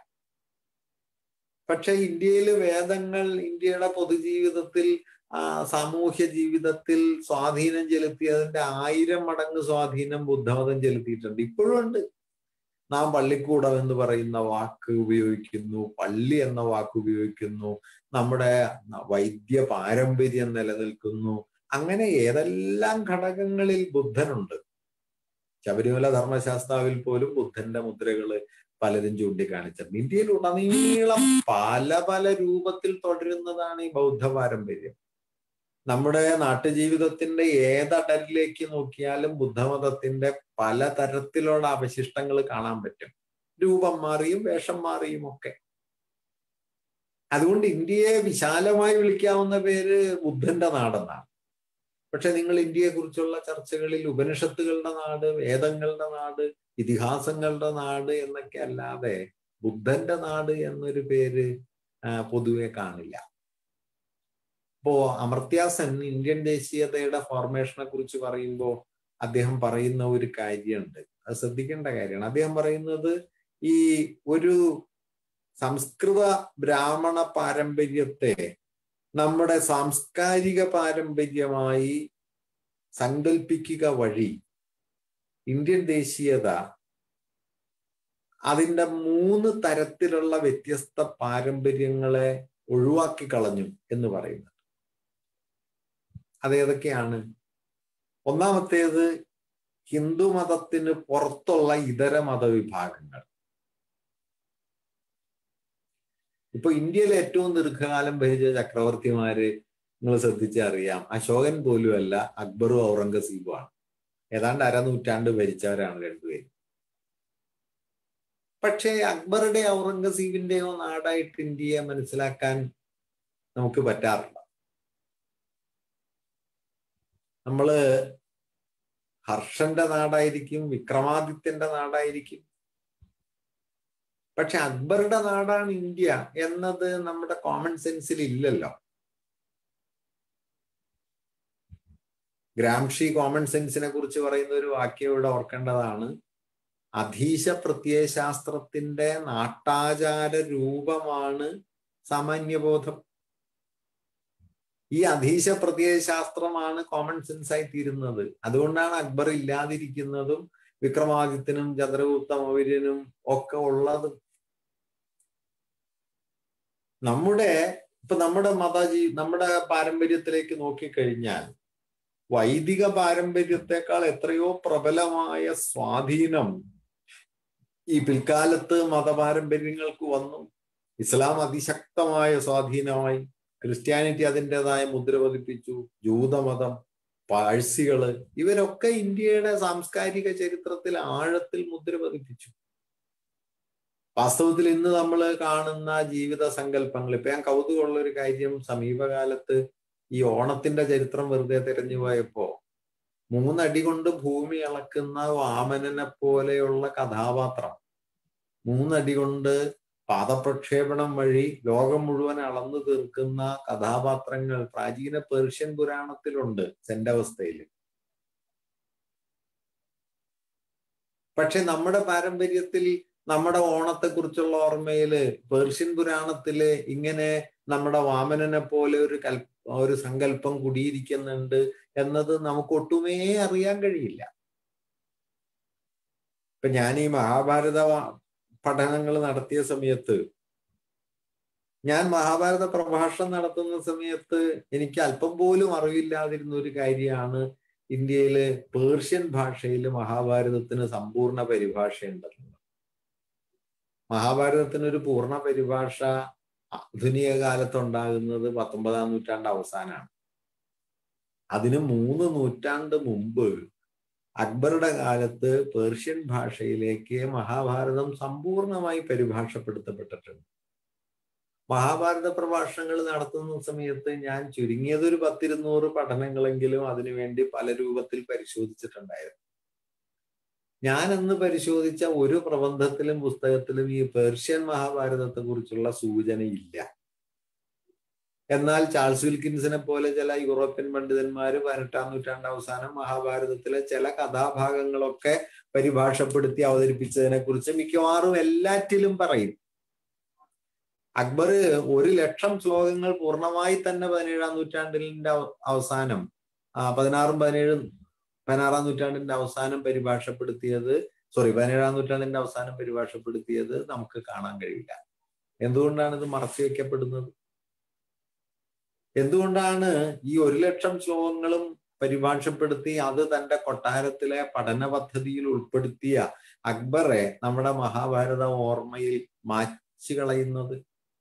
പക്ഷെ ഇന്ത്യയിൽ വേദങ്ങൾ ഇന്ത്യയുടെ പൊതുജീവിതത്തിൽ സാമൂഹ്യ ജീവിതത്തിൽ സ്വാധീനം ചെലുത്തിയതിന്റെ ആയിരം മടങ്ങ് സ്വാധീനം ബുദ്ധമതം ചെലുത്തിയിട്ടുണ്ട് ഇപ്പോഴും ഉണ്ട് നാം പള്ളിക്കൂടം എന്ന് പറയുന്ന വാക്ക് ഉപയോഗിക്കുന്നു പള്ളി എന്ന വാക്ക് ഉപയോഗിക്കുന്നു നമ്മുടെ വൈദ്യ പാരമ്പര്യം നിലനിൽക്കുന്നു അങ്ങനെ ഏതെല്ലാം ഘടകങ്ങളിൽ ബുദ്ധനുണ്ട് ശബരിമല ധർമ്മശാസ്താവിൽ പോലും ബുദ്ധന്റെ മുദ്രകള് പലരും ചൂണ്ടിക്കാണിച്ചിട്ടുണ്ട് ഇന്ത്യയിൽ ഉടനീളം പല പല രൂപത്തിൽ തുടരുന്നതാണ് ഈ ബൗദ്ധ പാരമ്പര്യം നമ്മുടെ നാട്ടുജീവിതത്തിന്റെ ഏതടലിലേക്ക് നോക്കിയാലും ബുദ്ധമതത്തിന്റെ പല തരത്തിലുള്ള അവശിഷ്ടങ്ങൾ കാണാൻ പറ്റും രൂപം മാറിയും വേഷം മാറിയും ഒക്കെ അതുകൊണ്ട് ഇന്ത്യയെ വിശാലമായി വിളിക്കാവുന്ന പേര് ബുദ്ധന്റെ നാടെന്നാണ് പക്ഷെ നിങ്ങൾ ഇന്ത്യയെ കുറിച്ചുള്ള ചർച്ചകളിൽ ഉപനിഷത്തുകളുടെ നാട് വേദങ്ങളുടെ നാട് ഇതിഹാസങ്ങളുടെ നാട് എന്നൊക്കെ അല്ലാതെ ബുദ്ധന്റെ നാട് എന്നൊരു പേര് പൊതുവെ കാണില്ല ഇപ്പോ അമർത്യാസൻ ഇന്ത്യൻ ദേശീയതയുടെ ഫോർമേഷനെ കുറിച്ച് പറയുമ്പോൾ അദ്ദേഹം പറയുന്ന ഒരു കാര്യമുണ്ട് അത് ശ്രദ്ധിക്കേണ്ട കാര്യമാണ് അദ്ദേഹം പറയുന്നത് ഈ ഒരു സംസ്കൃത ബ്രാഹ്മണ പാരമ്പര്യത്തെ നമ്മുടെ സാംസ്കാരിക പാരമ്പര്യമായി സങ്കല്പിക്കുക വഴി ഇന്ത്യൻ ദേശീയത അതിൻ്റെ മൂന്ന് തരത്തിലുള്ള വ്യത്യസ്ത പാരമ്പര്യങ്ങളെ ഒഴിവാക്കി കളഞ്ഞു എന്ന് പറയുന്നത് അതേതൊക്കെയാണ് ഒന്നാമത്തേത് ഹിന്ദു മതത്തിന് പുറത്തുള്ള ഇതര മതവിഭാഗങ്ങൾ ഇപ്പൊ ഇന്ത്യയിൽ ഏറ്റവും ദീർഘകാലം ഭരിച്ച ചക്രവർത്തിമാര് നിങ്ങൾ ശ്രദ്ധിച്ചറിയാം അശോകൻ പോലും അല്ല അക്ബറും ഔറംഗസീബുമാണ് ഏതാണ്ട് അരനൂറ്റാണ്ട് ഭരിച്ചവരാണ് രണ്ടുപേരും പക്ഷേ അക്ബറുടെ ഔറംഗസീബിന്റെയോ നാടായിട്ട് ഇന്ത്യയെ മനസ്സിലാക്കാൻ നമുക്ക് പറ്റാറില്ല നമ്മള് ഹർഷന്റെ നാടായിരിക്കും വിക്രമാദിത്യന്റെ നാടായിരിക്കും പക്ഷെ അക്ബറുടെ നാടാണ് ഇന്ത്യ എന്നത് നമ്മുടെ കോമൺ സെൻസിൽ ഇല്ലല്ലോ ഗ്രാംഷി കോമൺ സെൻസിനെ കുറിച്ച് പറയുന്ന ഒരു വാക്യം ഇവിടെ ഓർക്കേണ്ടതാണ് അധീശ പ്രത്യയശാസ്ത്രത്തിന്റെ നാട്ടാചാര രൂപമാണ് സാമാന്യബോധം ഈ അധീശ പ്രത്യയശാസ്ത്രമാണ് കോമൺ സെൻസ് ആയി തീരുന്നത് അതുകൊണ്ടാണ് അക്ബർ ഇല്ലാതിരിക്കുന്നതും വിക്രമാദിത്യനും ചന്ദ്രഗുപ്ത മൗര്യനും ഒക്കെ ഉള്ളതും നമ്മുടെ ഇപ്പൊ നമ്മുടെ മതജീ നമ്മുടെ പാരമ്പര്യത്തിലേക്ക് നോക്കിക്കഴിഞ്ഞാൽ വൈദിക പാരമ്പര്യത്തെക്കാൾ എത്രയോ പ്രബലമായ സ്വാധീനം ഈ പിൽക്കാലത്ത് മതപാരമ്പര്യങ്ങൾക്ക് വന്നു ഇസ്ലാം അതിശക്തമായ സ്വാധീനമായി ക്രിസ്ത്യാനിറ്റി അതിൻ്റെതായ മുദ്ര പതിപ്പിച്ചു ജൂതമതം പാഴ്സികള് ഇവരൊക്കെ ഇന്ത്യയുടെ സാംസ്കാരിക ചരിത്രത്തിൽ ആഴത്തിൽ മുദ്ര പതിപ്പിച്ചു വാസ്തവത്തിൽ ഇന്ന് നമ്മൾ കാണുന്ന ജീവിത സങ്കല്പങ്ങൾ ഇപ്പൊ ഞാൻ കൗതുകമുള്ള ഒരു കാര്യം സമീപകാലത്ത് ഈ ഓണത്തിന്റെ ചരിത്രം വെറുതെ തിരഞ്ഞു പോയപ്പോ മൂന്നടി കൊണ്ട് ഭൂമി ഇളക്കുന്ന വാമനനെ പോലെയുള്ള കഥാപാത്രം മൂന്നടി കൊണ്ട് പാദപ്രക്ഷേപണം വഴി ലോകം മുഴുവൻ അളന്നു തീർക്കുന്ന കഥാപാത്രങ്ങൾ പ്രാചീന പേർഷ്യൻ പുരാണത്തിലുണ്ട് സെന്റവസ്ഥയിൽ പക്ഷെ നമ്മുടെ പാരമ്പര്യത്തിൽ നമ്മുടെ ഓണത്തെക്കുറിച്ചുള്ള ഓർമ്മയില് പേർഷ്യൻ പുരാണത്തില് ഇങ്ങനെ നമ്മുടെ വാമനനെ പോലെ ഒരു കൽ ഒരു സങ്കല്പം കുടിയിരിക്കുന്നുണ്ട് എന്നത് നമുക്ക് ഒട്ടുമേ അറിയാൻ കഴിയില്ല ഇപ്പൊ ഞാൻ ഈ മഹാഭാരത പഠനങ്ങൾ നടത്തിയ സമയത്ത് ഞാൻ മഹാഭാരത പ്രഭാഷണം നടത്തുന്ന സമയത്ത് എനിക്ക് അല്പം പോലും അറിവില്ലാതിരുന്ന ഒരു കാര്യമാണ് ഇന്ത്യയില് പേർഷ്യൻ ഭാഷയിൽ മഹാഭാരതത്തിന് സമ്പൂർണ്ണ പരിഭാഷയുണ്ടെന്നുള്ളത് മഹാഭാരതത്തിന് ഒരു പൂർണ്ണ പരിഭാഷ ആധുനിക കാലത്തുണ്ടാകുന്നത് പത്തൊമ്പതാം നൂറ്റാണ്ട് അവസാനമാണ് അതിന് മൂന്ന് നൂറ്റാണ്ട് മുമ്പ് അക്ബറുടെ കാലത്ത് പേർഷ്യൻ ഭാഷയിലേക്ക് മഹാഭാരതം സമ്പൂർണമായി പരിഭാഷപ്പെടുത്തപ്പെട്ടിട്ടുണ്ട് മഹാഭാരത പ്രഭാഷണങ്ങൾ നടത്തുന്ന സമയത്ത് ഞാൻ ചുരുങ്ങിയത് ഒരു പത്തിരുന്നൂറ് പഠനങ്ങളെങ്കിലും അതിനുവേണ്ടി പല രൂപത്തിൽ പരിശോധിച്ചിട്ടുണ്ടായിരുന്നു ഞാൻ അന്ന് പരിശോധിച്ച ഒരു പ്രബന്ധത്തിലും പുസ്തകത്തിലും ഈ പേർഷ്യൻ മഹാഭാരതത്തെ കുറിച്ചുള്ള സൂചനയില്ല എന്നാൽ ചാൾസ് വിൽക്കിൻസിനെ പോലെ ചില യൂറോപ്യൻ പണ്ഡിതന്മാര് പതിനെട്ടാം നൂറ്റാണ്ട് അവസാനം മഹാഭാരതത്തിലെ ചില കഥാഭാഗങ്ങളൊക്കെ പരിഭാഷപ്പെടുത്തി അവതരിപ്പിച്ചതിനെ കുറിച്ച് മിക്കവാറും എല്ലാറ്റിലും പറയും അക്ബർ ഒരു ലക്ഷം ശ്ലോകങ്ങൾ പൂർണ്ണമായി തന്നെ പതിനേഴാം നൂറ്റാണ്ടിന്റെ അവസാനം പതിനാറും പതിനേഴും പതിനാറാം നൂറ്റാണ്ടിന്റെ അവസാനം പരിഭാഷപ്പെടുത്തിയത് സോറി പതിനേഴാം നൂറ്റാണ്ടിന്റെ അവസാനം പരിഭാഷപ്പെടുത്തിയത് നമുക്ക് കാണാൻ കഴിയില്ല എന്തുകൊണ്ടാണ് ഇത് മറച്ചു വെക്കപ്പെടുന്നത് എന്തുകൊണ്ടാണ് ഈ ഒരു ലക്ഷം ശ്ലോകങ്ങളും പരിഭാഷപ്പെടുത്തി അത് തന്റെ കൊട്ടാരത്തിലെ പഠന പദ്ധതിയിൽ ഉൾപ്പെടുത്തിയ അക്ബറെ നമ്മുടെ മഹാഭാരത ഓർമ്മയിൽ മാച്ചു കളയുന്നത്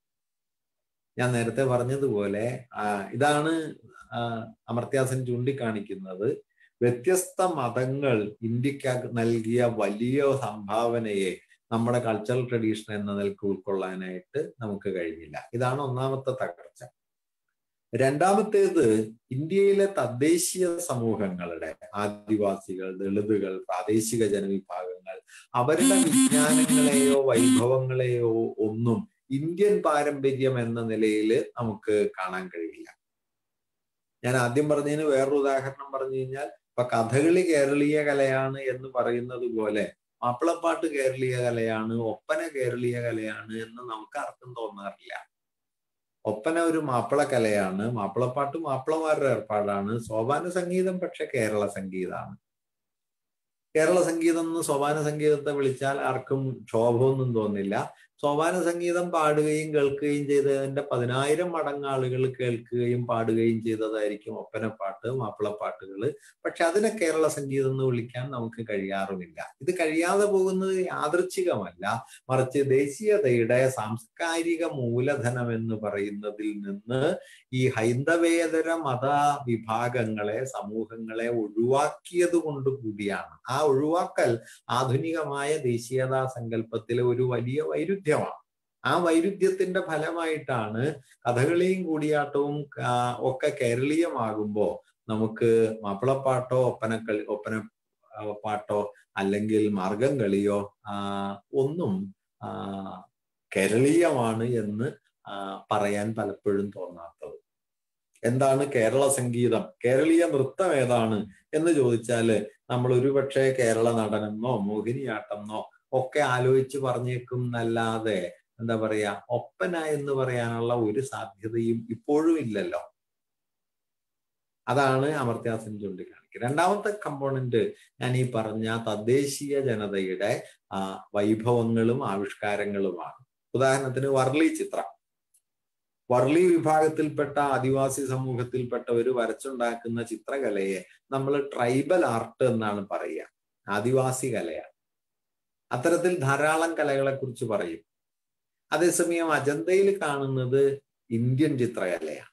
ഞാൻ നേരത്തെ പറഞ്ഞതുപോലെ ഇതാണ് അമർത്യാസൻ ചൂണ്ടിക്കാണിക്കുന്നത് വ്യത്യസ്ത മതങ്ങൾ ഇന്ത്യക്ക് നൽകിയ വലിയ സംഭാവനയെ നമ്മുടെ കൾച്ചറൽ ട്രഡീഷൻ എന്ന നിലക്ക് ഉൾക്കൊള്ളാനായിട്ട് നമുക്ക് കഴിഞ്ഞില്ല ഇതാണ് ഒന്നാമത്തെ തകർച്ച രണ്ടാമത്തേത് ഇന്ത്യയിലെ തദ്ദേശീയ സമൂഹങ്ങളുടെ ആദിവാസികൾ ദളിതുകൾ പ്രാദേശിക ജനവിഭാഗങ്ങൾ അവരുടെ വിജ്ഞാനങ്ങളെയോ വൈഭവങ്ങളെയോ ഒന്നും ഇന്ത്യൻ പാരമ്പര്യം എന്ന നിലയിൽ നമുക്ക് കാണാൻ കഴിയില്ല ഞാൻ ആദ്യം പറഞ്ഞതിന് വേറൊരു ഉദാഹരണം പറഞ്ഞു കഴിഞ്ഞാൽ ഇപ്പൊ കഥകളി കേരളീയ കലയാണ് എന്ന് പറയുന്നത് പോലെ മാപ്പിളപ്പാട്ട് കേരളീയ കലയാണ് ഒപ്പന കേരളീയ കലയാണ് എന്ന് നമുക്ക് അർത്ഥം തോന്നാറില്ല ഒപ്പന ഒരു മാപ്പിള കലയാണ് മാപ്പിളപ്പാട്ട് മാപ്പിളമാരുടെ ഏർപ്പാടാണ് സോപാന സംഗീതം പക്ഷെ കേരള സംഗീതമാണ് കേരള സംഗീതം എന്ന് സോപാന സംഗീതത്തെ വിളിച്ചാൽ ആർക്കും ക്ഷോഭമൊന്നും തോന്നില്ല സോപാന സംഗീതം പാടുകയും കേൾക്കുകയും ചെയ്തതിന്റെ പതിനായിരം മടങ്ങ് ആളുകൾ കേൾക്കുകയും പാടുകയും ചെയ്തതായിരിക്കും ഒപ്പനപ്പാട്ട് മാപ്പിളപ്പാട്ടുകൾ പക്ഷെ അതിനെ കേരള സംഗീതം എന്ന് വിളിക്കാൻ നമുക്ക് കഴിയാറുമില്ല ഇത് കഴിയാതെ പോകുന്നത് യാദൃച്ഛികമല്ല മറിച്ച് ദേശീയതയുടെ സാംസ്കാരിക മൂലധനം എന്ന് പറയുന്നതിൽ നിന്ന് ഈ ഹൈന്ദവേതര മത വിഭാഗങ്ങളെ സമൂഹങ്ങളെ ഒഴിവാക്കിയത് കൊണ്ട് കൂടിയാണ് ആ ഒഴിവാക്കൽ ആധുനികമായ ദേശീയതാ സങ്കല്പത്തിലെ ഒരു വലിയ വൈരുദ്ധ്യമാണ് ആ വൈരുദ്ധ്യത്തിന്റെ ഫലമായിട്ടാണ് കഥകളിയും കൂടിയാട്ടവും ഒക്കെ കേരളീയമാകുമ്പോൾ നമുക്ക് മാപ്പിളപ്പാട്ടോ ഒപ്പനക്കളി ഒപ്പന പാട്ടോ അല്ലെങ്കിൽ മാർഗം കളിയോ ഒന്നും കേരളീയമാണ് എന്ന് പറയാൻ പലപ്പോഴും തോന്നാത്തത് എന്താണ് കേരള സംഗീതം കേരളീയ നൃത്തം ഏതാണ് എന്ന് ചോദിച്ചാല് നമ്മൾ ഒരുപക്ഷെ കേരള നടനെന്നോ മോഹിനിയാട്ടെന്നോ ഒക്കെ ആലോചിച്ച് പറഞ്ഞേക്കും എന്നല്ലാതെ എന്താ പറയാ ഒപ്പന എന്ന് പറയാനുള്ള ഒരു സാധ്യതയും ഇപ്പോഴും ഇല്ലല്ലോ അതാണ് അമർത്യാസൻ ചൂണ്ടിക്കാണിക്കുക രണ്ടാമത്തെ കമ്പോണന്റ് ഞാൻ ഈ പറഞ്ഞ തദ്ദേശീയ ജനതയുടെ ആ വൈഭവങ്ങളും ആവിഷ്കാരങ്ങളുമാണ് ഉദാഹരണത്തിന് വർലി ചിത്രം വർലി വിഭാഗത്തിൽപ്പെട്ട ആദിവാസി സമൂഹത്തിൽപ്പെട്ടവർ വരച്ചുണ്ടാക്കുന്ന ചിത്രകലയെ നമ്മൾ ട്രൈബൽ ആർട്ട് എന്നാണ് പറയുക ആദിവാസി കലയാണ് അത്തരത്തിൽ ധാരാളം കലകളെ കുറിച്ച് പറയും അതേസമയം അജന്തയിൽ കാണുന്നത് ഇന്ത്യൻ ചിത്രകലയാണ്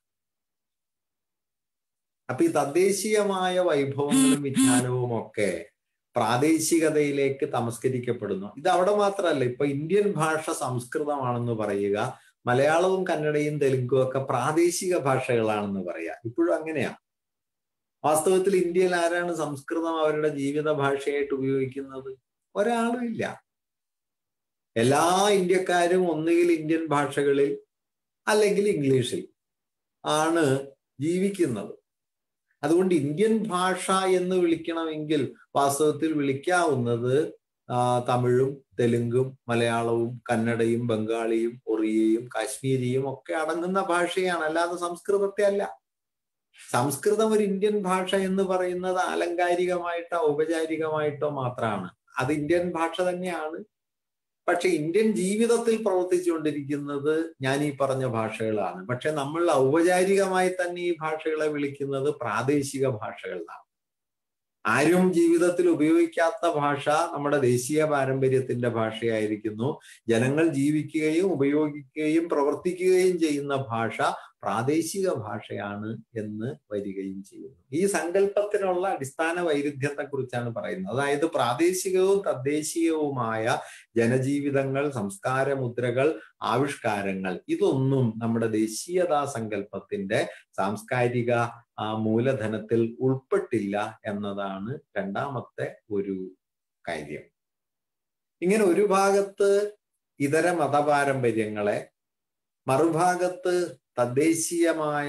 അപ്പൊ ഈ തദ്ദേശീയമായ വൈഭവങ്ങളും വിജ്ഞാനവും ഒക്കെ പ്രാദേശികതയിലേക്ക് തമസ്കരിക്കപ്പെടുന്നു ഇത് അവിടെ മാത്രമല്ല ഇപ്പൊ ഇന്ത്യൻ ഭാഷ സംസ്കൃതമാണെന്ന് പറയുക മലയാളവും കന്നഡയും തെലുങ്കും ഒക്കെ പ്രാദേശിക ഭാഷകളാണെന്ന് പറയാം ഇപ്പോഴും അങ്ങനെയാ വാസ്തവത്തിൽ ഇന്ത്യയിൽ ആരാണ് സംസ്കൃതം അവരുടെ ജീവിത ഭാഷയായിട്ട് ഉപയോഗിക്കുന്നത് ഒരാളും ഇല്ല എല്ലാ ഇന്ത്യക്കാരും ഒന്നുകിൽ ഇന്ത്യൻ ഭാഷകളിൽ അല്ലെങ്കിൽ ഇംഗ്ലീഷിൽ ആണ് ജീവിക്കുന്നത് അതുകൊണ്ട് ഇന്ത്യൻ ഭാഷ എന്ന് വിളിക്കണമെങ്കിൽ വാസ്തവത്തിൽ വിളിക്കാവുന്നത് തമിഴും തെലുങ്കും മലയാളവും കന്നഡയും ബംഗാളിയും ഒറിയയും കാശ്മീരിയും ഒക്കെ അടങ്ങുന്ന ഭാഷയാണ് അല്ലാതെ സംസ്കൃതത്തെ അല്ല സംസ്കൃതം ഒരു ഇന്ത്യൻ ഭാഷ എന്ന് പറയുന്നത് ആലങ്കാരികമായിട്ടോ ഔപചാരികമായിട്ടോ മാത്രമാണ് അത് ഇന്ത്യൻ ഭാഷ തന്നെയാണ് പക്ഷെ ഇന്ത്യൻ ജീവിതത്തിൽ പ്രവർത്തിച്ചുകൊണ്ടിരിക്കുന്നത് ഞാൻ ഈ പറഞ്ഞ ഭാഷകളാണ് പക്ഷെ നമ്മൾ ഔപചാരികമായി തന്നെ ഈ ഭാഷകളെ വിളിക്കുന്നത് പ്രാദേശിക ഭാഷകളാണ് ആരും ജീവിതത്തിൽ ഉപയോഗിക്കാത്ത ഭാഷ നമ്മുടെ ദേശീയ പാരമ്പര്യത്തിന്റെ ഭാഷയായിരിക്കുന്നു ജനങ്ങൾ ജീവിക്കുകയും ഉപയോഗിക്കുകയും പ്രവർത്തിക്കുകയും ചെയ്യുന്ന ഭാഷ പ്രാദേശിക ഭാഷയാണ് എന്ന് വരികയും ചെയ്യുന്നു ഈ സങ്കല്പത്തിനുള്ള അടിസ്ഥാന വൈരുദ്ധ്യത്തെ കുറിച്ചാണ് പറയുന്നത് അതായത് പ്രാദേശികവും തദ്ദേശീയവുമായ ജനജീവിതങ്ങൾ സംസ്കാര മുദ്രകൾ ആവിഷ്കാരങ്ങൾ ഇതൊന്നും നമ്മുടെ ദേശീയതാ സങ്കല്പത്തിന്റെ സാംസ്കാരിക മൂലധനത്തിൽ ഉൾപ്പെട്ടില്ല എന്നതാണ് രണ്ടാമത്തെ ഒരു കാര്യം ഇങ്ങനെ ഒരു ഭാഗത്ത് ഇതര മതപാരമ്പര്യങ്ങളെ മറുഭാഗത്ത് തദ്ദേശീയമായ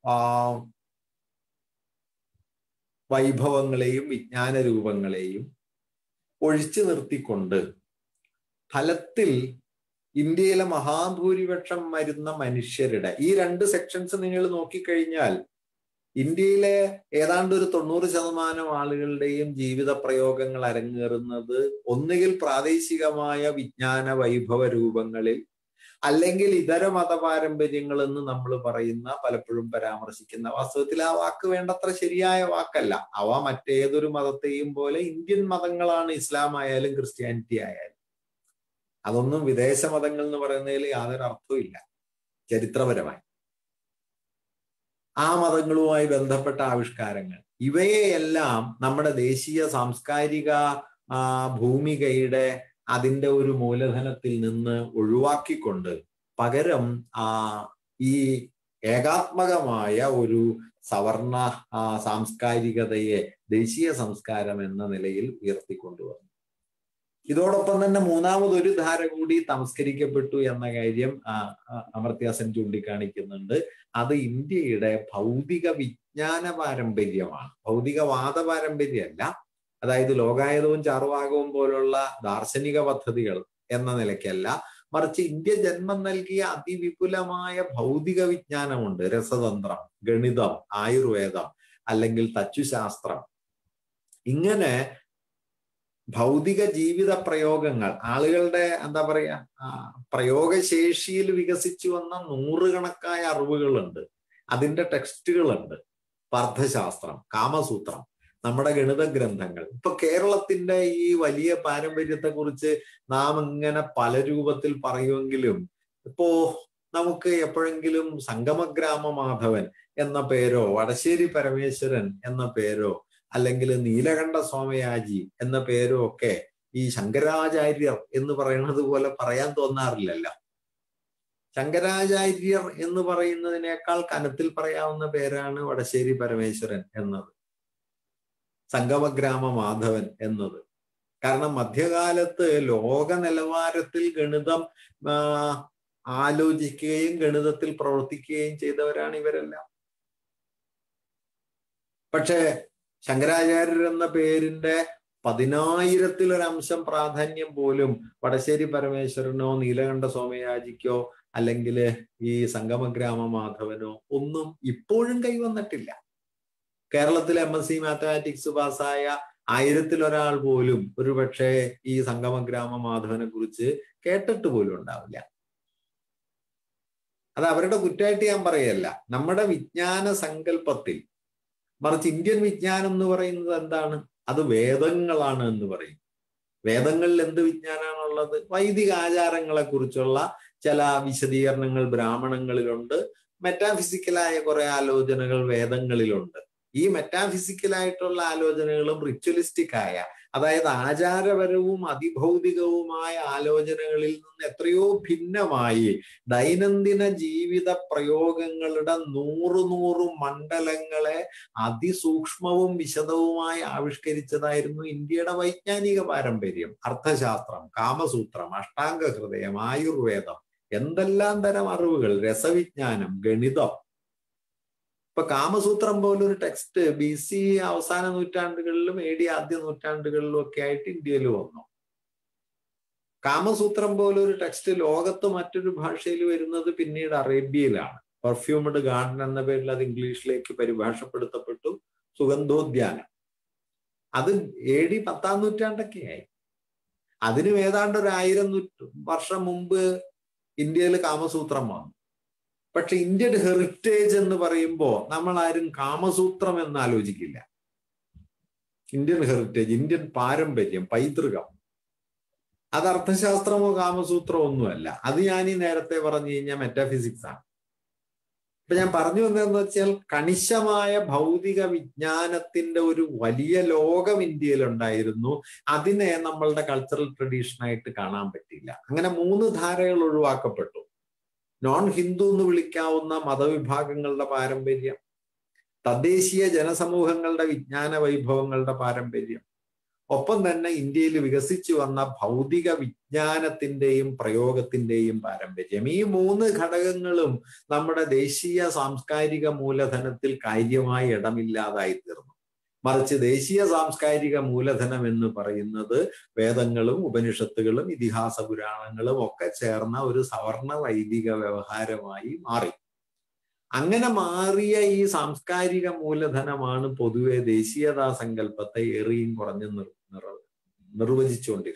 വൈഭവങ്ങളെയും വിജ്ഞാന രൂപങ്ങളെയും ഒഴിച്ചു നിർത്തിക്കൊണ്ട് ഫലത്തിൽ ഇന്ത്യയിലെ മഹാഭൂരിപക്ഷം വരുന്ന മനുഷ്യരുടെ ഈ രണ്ട് സെക്ഷൻസ് നിങ്ങൾ നോക്കിക്കഴിഞ്ഞാൽ ഇന്ത്യയിലെ ഏതാണ്ട് ഒരു തൊണ്ണൂറ് ശതമാനം ആളുകളുടെയും ജീവിത പ്രയോഗങ്ങൾ അരങ്ങേറുന്നത് ഒന്നുകിൽ പ്രാദേശികമായ വിജ്ഞാന വൈഭവ രൂപങ്ങളിൽ അല്ലെങ്കിൽ ഇതര മതപാരമ്പര്യങ്ങൾ എന്ന് നമ്മൾ പറയുന്ന പലപ്പോഴും പരാമർശിക്കുന്ന വാസ്തവത്തിൽ ആ വാക്ക് വേണ്ടത്ര ശരിയായ വാക്കല്ല അവ മറ്റേതൊരു മതത്തെയും പോലെ ഇന്ത്യൻ മതങ്ങളാണ് ഇസ്ലാം ആയാലും ക്രിസ്ത്യാനിറ്റി ആയാലും അതൊന്നും വിദേശ മതങ്ങൾ എന്ന് പറയുന്നതിൽ യാതൊരു അർത്ഥവും ഇല്ല ചരിത്രപരമായി ആ മതങ്ങളുമായി ബന്ധപ്പെട്ട ആവിഷ്കാരങ്ങൾ ഇവയെല്ലാം നമ്മുടെ ദേശീയ സാംസ്കാരിക ഭൂമികയുടെ അതിൻ്റെ ഒരു മൂലധനത്തിൽ നിന്ന് ഒഴിവാക്കിക്കൊണ്ട് പകരം ആ ഈ ഏകാത്മകമായ ഒരു സവർണ സാംസ്കാരികതയെ ദേശീയ സംസ്കാരം എന്ന നിലയിൽ ഉയർത്തിക്കൊണ്ടുവന്നു ഇതോടൊപ്പം തന്നെ മൂന്നാമതൊരു ധാര കൂടി തമസ്കരിക്കപ്പെട്ടു എന്ന കാര്യം അമർത്യാസൻ ചൂണ്ടിക്കാണിക്കുന്നുണ്ട് അത് ഇന്ത്യയുടെ ഭൗതിക വിജ്ഞാന പാരമ്പര്യമാണ് ഭൗതികവാദ പാരമ്പര്യമല്ല അതായത് ലോകായതവും ചാർവാകവും പോലുള്ള ദാർശനിക പദ്ധതികൾ എന്ന നിലയ്ക്കല്ല മറിച്ച് ഇന്ത്യ ജന്മം നൽകിയ അതിവിപുലമായ ഭൗതിക വിജ്ഞാനമുണ്ട് രസതന്ത്രം ഗണിതം ആയുർവേദം അല്ലെങ്കിൽ തച്ചുശാസ്ത്രം ഇങ്ങനെ ഭൗതിക ജീവിത പ്രയോഗങ്ങൾ ആളുകളുടെ എന്താ പറയാ പ്രയോഗശേഷിയിൽ വികസിച്ചു വന്ന നൂറുകണക്കായ അറിവുകളുണ്ട് അതിന്റെ ടെക്സ്റ്റുകളുണ്ട് അർത്ഥശാസ്ത്രം കാമസൂത്രം നമ്മുടെ ഗണിത ഗ്രന്ഥങ്ങൾ ഇപ്പൊ കേരളത്തിന്റെ ഈ വലിയ പാരമ്പര്യത്തെ കുറിച്ച് നാം ഇങ്ങനെ പല രൂപത്തിൽ പറയുമെങ്കിലും ഇപ്പോ നമുക്ക് എപ്പോഴെങ്കിലും സംഗമഗ്രാമ മാധവൻ എന്ന പേരോ വടശ്ശേരി പരമേശ്വരൻ എന്ന പേരോ അല്ലെങ്കിൽ നീലകണ്ഠ സോമയാജി എന്ന പേരോ ഒക്കെ ഈ ശങ്കരാചാര്യർ എന്ന് പറയുന്നത് പോലെ പറയാൻ തോന്നാറില്ലല്ലോ ശങ്കരാചാര്യർ എന്ന് പറയുന്നതിനേക്കാൾ കനത്തിൽ പറയാവുന്ന പേരാണ് വടശ്ശേരി പരമേശ്വരൻ എന്നത് സംഗമഗ്രാമ മാധവൻ എന്നത് കാരണം മധ്യകാലത്ത് ലോക നിലവാരത്തിൽ ഗണിതം ആലോചിക്കുകയും ഗണിതത്തിൽ പ്രവർത്തിക്കുകയും ചെയ്തവരാണ് ഇവരെല്ലാം പക്ഷേ ശങ്കരാചാര്യർ എന്ന പേരിന്റെ പതിനായിരത്തിലൊരംശം പ്രാധാന്യം പോലും വടശ്ശേരി പരമേശ്വരനോ നീലകണ്ഠ സോമയാജിക്കോ അല്ലെങ്കിൽ ഈ സംഗമഗ്രാമ മാധവനോ ഒന്നും ഇപ്പോഴും കൈവന്നിട്ടില്ല കേരളത്തിൽ എം എസ് സി മാത്തമാറ്റിക്സ് പാസ്സായ ആയിരത്തിലൊരാൾ പോലും ഒരുപക്ഷെ ഈ സംഗമഗ്രാമ മാധവനെ കുറിച്ച് കേട്ടിട്ട് പോലും ഉണ്ടാവില്ല അത് അവരുടെ കുറ്റമായിട്ട് ഞാൻ പറയല്ല നമ്മുടെ വിജ്ഞാന സങ്കല്പത്തിൽ മറിച്ച് ഇന്ത്യൻ വിജ്ഞാനം എന്ന് പറയുന്നത് എന്താണ് അത് വേദങ്ങളാണ് എന്ന് പറയും വേദങ്ങളിൽ എന്ത് വിജ്ഞാനമാണുള്ളത് വൈദിക ആചാരങ്ങളെ കുറിച്ചുള്ള ചില വിശദീകരണങ്ങൾ ബ്രാഹ്മണങ്ങളിലുണ്ട് മെറ്റാഫിസിക്കലായ കുറെ ആലോചനകൾ വേദങ്ങളിലുണ്ട് ഈ മെറ്റാഫിസിക്കലായിട്ടുള്ള ആലോചനകളും റിച്വലിസ്റ്റിക് ആയ അതായത് ആചാരപരവും അതിഭൗതികവുമായ ആലോചനകളിൽ നിന്ന് എത്രയോ ഭിന്നമായി ദൈനംദിന ജീവിത പ്രയോഗങ്ങളുടെ നൂറു നൂറു മണ്ഡലങ്ങളെ അതിസൂക്ഷ്മവും വിശദവുമായി ആവിഷ്കരിച്ചതായിരുന്നു ഇന്ത്യയുടെ വൈജ്ഞാനിക പാരമ്പര്യം അർത്ഥശാസ്ത്രം കാമസൂത്രം അഷ്ടാംഗ ഹൃദയം ആയുർവേദം എന്തെല്ലാം തരം അറിവുകൾ രസവിജ്ഞാനം ഗണിതം ഇപ്പൊ കാമസൂത്രം പോലൊരു ടെക്സ്റ്റ് ബി സി അവസാന നൂറ്റാണ്ടുകളിലും എ ഡി ആദ്യ നൂറ്റാണ്ടുകളിലും ഒക്കെ ആയിട്ട് ഇന്ത്യയിൽ വന്നു കാമസൂത്രം പോലൊരു ടെക്സ്റ്റ് ലോകത്ത് മറ്റൊരു ഭാഷയിൽ വരുന്നത് പിന്നീട് അറേബ്യയിലാണ് പെർഫ്യൂംഡ് ഗാർഡൻ എന്ന പേരിൽ അത് ഇംഗ്ലീഷിലേക്ക് പരിഭാഷപ്പെടുത്തപ്പെട്ടു സുഗന്ധോദ്യാനം അത് എ ഡി പത്താം നൂറ്റാണ്ടൊക്കെയായി അതിനും ഏതാണ്ട് ഒരു ആയിരം വർഷം മുമ്പ് ഇന്ത്യയിൽ കാമസൂത്രം വന്നു പക്ഷെ ഇന്ത്യൻ ഹെറിറ്റേജ് എന്ന് പറയുമ്പോൾ നമ്മൾ ആരും കാമസൂത്രം എന്ന് ആലോചിക്കില്ല ഇന്ത്യൻ ഹെറിറ്റേജ് ഇന്ത്യൻ പാരമ്പര്യം പൈതൃകം അത് അർത്ഥശാസ്ത്രമോ കാമസൂത്രമോ ഒന്നുമല്ല അത് ഞാൻ ഈ നേരത്തെ പറഞ്ഞു കഴിഞ്ഞാൽ മെറ്റാഫിസിക്സ് ആണ് ഇപ്പൊ ഞാൻ പറഞ്ഞു വന്നതെന്ന് വെച്ചാൽ കണിശമായ ഭൗതിക വിജ്ഞാനത്തിന്റെ ഒരു വലിയ ലോകം ഇന്ത്യയിൽ ഉണ്ടായിരുന്നു അതിനെ നമ്മളുടെ കൾച്ചറൽ ട്രഡീഷനായിട്ട് കാണാൻ പറ്റില്ല അങ്ങനെ മൂന്ന് ധാരകൾ ഒഴിവാക്കപ്പെട്ടു നോൺ ഹിന്ദു എന്ന് വിളിക്കാവുന്ന മതവിഭാഗങ്ങളുടെ പാരമ്പര്യം തദ്ദേശീയ ജനസമൂഹങ്ങളുടെ വിജ്ഞാന വൈഭവങ്ങളുടെ പാരമ്പര്യം ഒപ്പം തന്നെ ഇന്ത്യയിൽ വികസിച്ചു വന്ന ഭൗതിക വിജ്ഞാനത്തിന്റെയും പ്രയോഗത്തിന്റെയും പാരമ്പര്യം ഈ മൂന്ന് ഘടകങ്ങളും നമ്മുടെ ദേശീയ സാംസ്കാരിക മൂലധനത്തിൽ കാര്യമായി ഇടമില്ലാതായി തീർന്നു മറിച്ച് ദേശീയ സാംസ്കാരിക മൂലധനം എന്ന് പറയുന്നത് വേദങ്ങളും ഉപനിഷത്തുകളും ഇതിഹാസ പുരാണങ്ങളും ഒക്കെ ചേർന്ന ഒരു സവർണ വൈദിക വ്യവഹാരമായി മാറി അങ്ങനെ മാറിയ ഈ സാംസ്കാരിക മൂലധനമാണ് പൊതുവെ ദേശീയതാ സങ്കല്പത്തെ ഏറിയും കുറഞ്ഞു നിർ നിർവചിച്ചുകൊണ്ടിരുന്നത്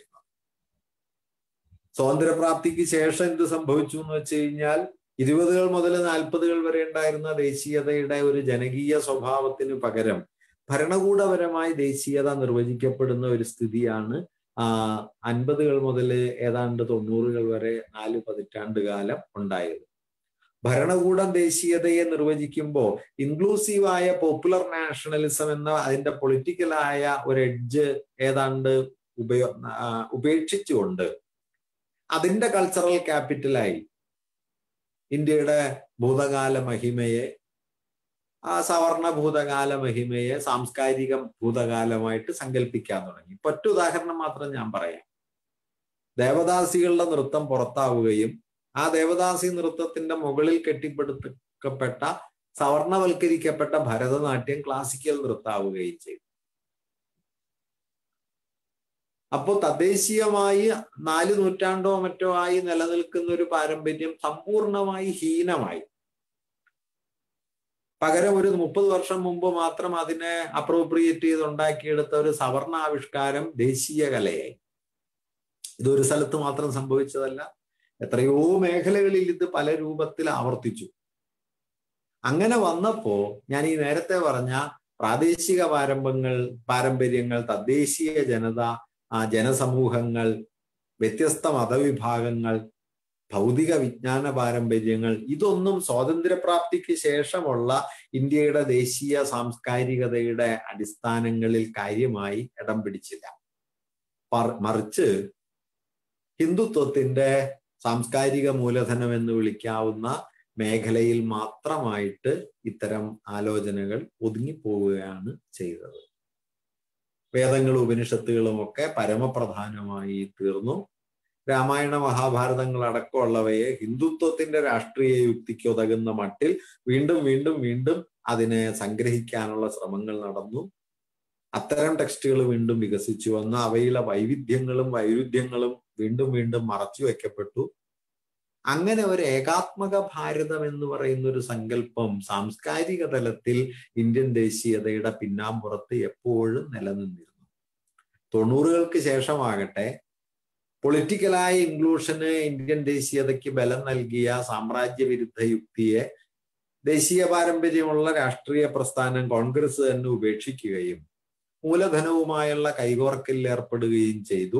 സ്വാതന്ത്ര്യപ്രാപ്തിക്ക് ശേഷം എന്ത് സംഭവിച്ചു എന്ന് വെച്ച് കഴിഞ്ഞാൽ ഇരുപതുകൾ മുതൽ നാൽപ്പതുകൾ വരെ ഉണ്ടായിരുന്ന ദേശീയതയുടെ ഒരു ജനകീയ സ്വഭാവത്തിന് പകരം ഭരണകൂടപരമായി ദേശീയത നിർവചിക്കപ്പെടുന്ന ഒരു സ്ഥിതിയാണ് ആ അൻപതുകൾ മുതൽ ഏതാണ്ട് തൊണ്ണൂറുകൾ വരെ നാല് പതിറ്റാണ്ട് കാലം ഉണ്ടായത് ഭരണകൂടം ദേശീയതയെ നിർവചിക്കുമ്പോൾ ഇൻക്ലൂസീവായ പോപ്പുലർ നാഷണലിസം എന്ന അതിന്റെ പൊളിറ്റിക്കലായ ഒരു എഡ്ജ് ഏതാണ്ട് ഉപയോ ഉപേക്ഷിച്ചുകൊണ്ട് അതിന്റെ കൾച്ചറൽ ക്യാപിറ്റലായി ഇന്ത്യയുടെ ഭൂതകാല മഹിമയെ ആ സവർണ ഭൂതകാല മഹിമയെ സാംസ്കാരിക ഭൂതകാലമായിട്ട് സങ്കല്പിക്കാൻ തുടങ്ങി ഒറ്റ ഉദാഹരണം മാത്രം ഞാൻ പറയാം ദേവദാസികളുടെ നൃത്തം പുറത്താവുകയും ആ ദേവദാസി നൃത്തത്തിന്റെ മുകളിൽ കെട്ടിപ്പടുക്കപ്പെട്ട സവർണവൽക്കരിക്കപ്പെട്ട ഭരതനാട്യം ക്ലാസിക്കൽ നൃത്താവുകയും ചെയ്തു അപ്പോൾ തദ്ദേശീയമായി നാല് നൂറ്റാണ്ടോ മറ്റോ ആയി നിലനിൽക്കുന്ന ഒരു പാരമ്പര്യം സമ്പൂർണമായി ഹീനമായി പകരം ഒരു മുപ്പത് വർഷം മുമ്പ് മാത്രം അതിനെ അപ്രോപ്രിയേറ്റ് ചെയ്ത് ഉണ്ടാക്കിയെടുത്ത ഒരു സവർണാവിഷ്കാരം ദേശീയ കലയായി ഇതൊരു സ്ഥലത്ത് മാത്രം സംഭവിച്ചതല്ല എത്രയോ മേഖലകളിൽ ഇത് പല രൂപത്തിൽ ആവർത്തിച്ചു അങ്ങനെ വന്നപ്പോ ഞാൻ ഈ നേരത്തെ പറഞ്ഞ പ്രാദേശിക പാരമ്പങ്ങൾ പാരമ്പര്യങ്ങൾ തദ്ദേശീയ ജനത ആ ജനസമൂഹങ്ങൾ വ്യത്യസ്ത മതവിഭാഗങ്ങൾ ഭൗതിക വിജ്ഞാന പാരമ്പര്യങ്ങൾ ഇതൊന്നും സ്വാതന്ത്ര്യപ്രാപ്തിക്ക് ശേഷമുള്ള ഇന്ത്യയുടെ ദേശീയ സാംസ്കാരികതയുടെ അടിസ്ഥാനങ്ങളിൽ കാര്യമായി ഇടം പിടിച്ചില്ല മറിച്ച് ഹിന്ദുത്വത്തിന്റെ സാംസ്കാരിക മൂലധനം എന്ന് വിളിക്കാവുന്ന മേഖലയിൽ മാത്രമായിട്ട് ഇത്തരം ആലോചനകൾ ഒതുങ്ങിപ്പോവുകയാണ് ചെയ്തത് വേദങ്ങളും ഉപനിഷത്തുകളും ഒക്കെ പരമപ്രധാനമായി തീർന്നു രാമായണ മഹാഭാരതങ്ങൾ അടക്കമുള്ളവയെ ഹിന്ദുത്വത്തിന്റെ രാഷ്ട്രീയ യുക്തിക്ക് ഉതകുന്ന മട്ടിൽ വീണ്ടും വീണ്ടും വീണ്ടും അതിനെ സംഗ്രഹിക്കാനുള്ള ശ്രമങ്ങൾ നടന്നു അത്തരം ടെക്സ്റ്റുകൾ വീണ്ടും വികസിച്ചു വന്ന് അവയിലെ വൈവിധ്യങ്ങളും വൈരുദ്ധ്യങ്ങളും വീണ്ടും വീണ്ടും മറച്ചു വെക്കപ്പെട്ടു അങ്ങനെ ഒരു ഏകാത്മക ഭാരതം എന്ന് പറയുന്ന ഒരു സങ്കല്പം സാംസ്കാരിക തലത്തിൽ ഇന്ത്യൻ ദേശീയതയുടെ പിന്നാമ്പുറത്ത് എപ്പോഴും നിലനിന്നിരുന്നു തൊണ്ണൂറുകൾക്ക് ശേഷമാകട്ടെ പൊളിറ്റിക്കലായ ഇൻക്ലൂഷന് ഇന്ത്യൻ ദേശീയതയ്ക്ക് ബലം നൽകിയ സാമ്രാജ്യ വിരുദ്ധ യുക്തിയെ ദേശീയ പാരമ്പര്യമുള്ള രാഷ്ട്രീയ പ്രസ്ഥാനം കോൺഗ്രസ് തന്നെ ഉപേക്ഷിക്കുകയും മൂലധനവുമായുള്ള കൈകോർക്കലിൽ ഏർപ്പെടുകയും ചെയ്തു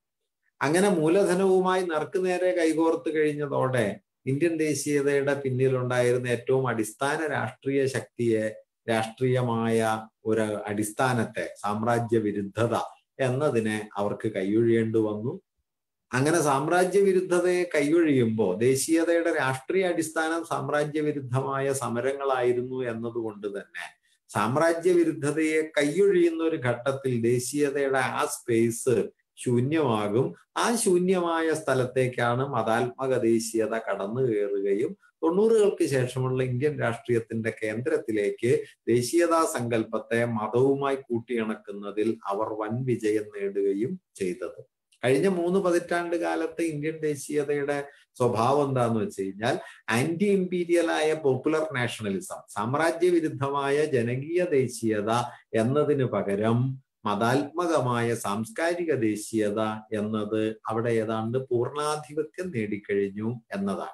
അങ്ങനെ മൂലധനവുമായി നേർക്കുനേരെ കൈകോർത്ത് കഴിഞ്ഞതോടെ ഇന്ത്യൻ ദേശീയതയുടെ പിന്നിലുണ്ടായിരുന്ന ഏറ്റവും അടിസ്ഥാന രാഷ്ട്രീയ ശക്തിയെ രാഷ്ട്രീയമായ ഒരു അടിസ്ഥാനത്തെ സാമ്രാജ്യ വിരുദ്ധത എന്നതിനെ അവർക്ക് കൈയൊഴിയേണ്ടി വന്നു അങ്ങനെ സാമ്രാജ്യ വിരുദ്ധതയെ കൈയൊഴിയുമ്പോൾ ദേശീയതയുടെ രാഷ്ട്രീയ അടിസ്ഥാനം സാമ്രാജ്യ വിരുദ്ധമായ സമരങ്ങളായിരുന്നു എന്നതുകൊണ്ട് തന്നെ സാമ്രാജ്യ വിരുദ്ധതയെ കൈയൊഴിയുന്ന ഒരു ഘട്ടത്തിൽ ദേശീയതയുടെ ആ സ്പേസ് ശൂന്യമാകും ആ ശൂന്യമായ സ്ഥലത്തേക്കാണ് മതാത്മക ദേശീയത കടന്നു കയറുകയും തൊണ്ണൂറുകൾക്ക് ശേഷമുള്ള ഇന്ത്യൻ രാഷ്ട്രീയത്തിന്റെ കേന്ദ്രത്തിലേക്ക് ദേശീയതാ സങ്കല്പത്തെ മതവുമായി കൂട്ടിയിണക്കുന്നതിൽ അവർ വൻ വിജയം നേടുകയും ചെയ്തത് കഴിഞ്ഞ മൂന്ന് പതിറ്റാണ്ട് കാലത്ത് ഇന്ത്യൻ ദേശീയതയുടെ സ്വഭാവം എന്താന്ന് വെച്ച് കഴിഞ്ഞാൽ ആന്റി ഇമ്പീരിയലായ പോപ്പുലർ നാഷണലിസം സാമ്രാജ്യ വിരുദ്ധമായ ജനകീയ ദേശീയത എന്നതിന് പകരം മതാത്മകമായ സാംസ്കാരിക ദേശീയത എന്നത് അവിടെ ഏതാണ്ട് പൂർണ്ണാധിപത്യം നേടിക്കഴിഞ്ഞു എന്നതാണ്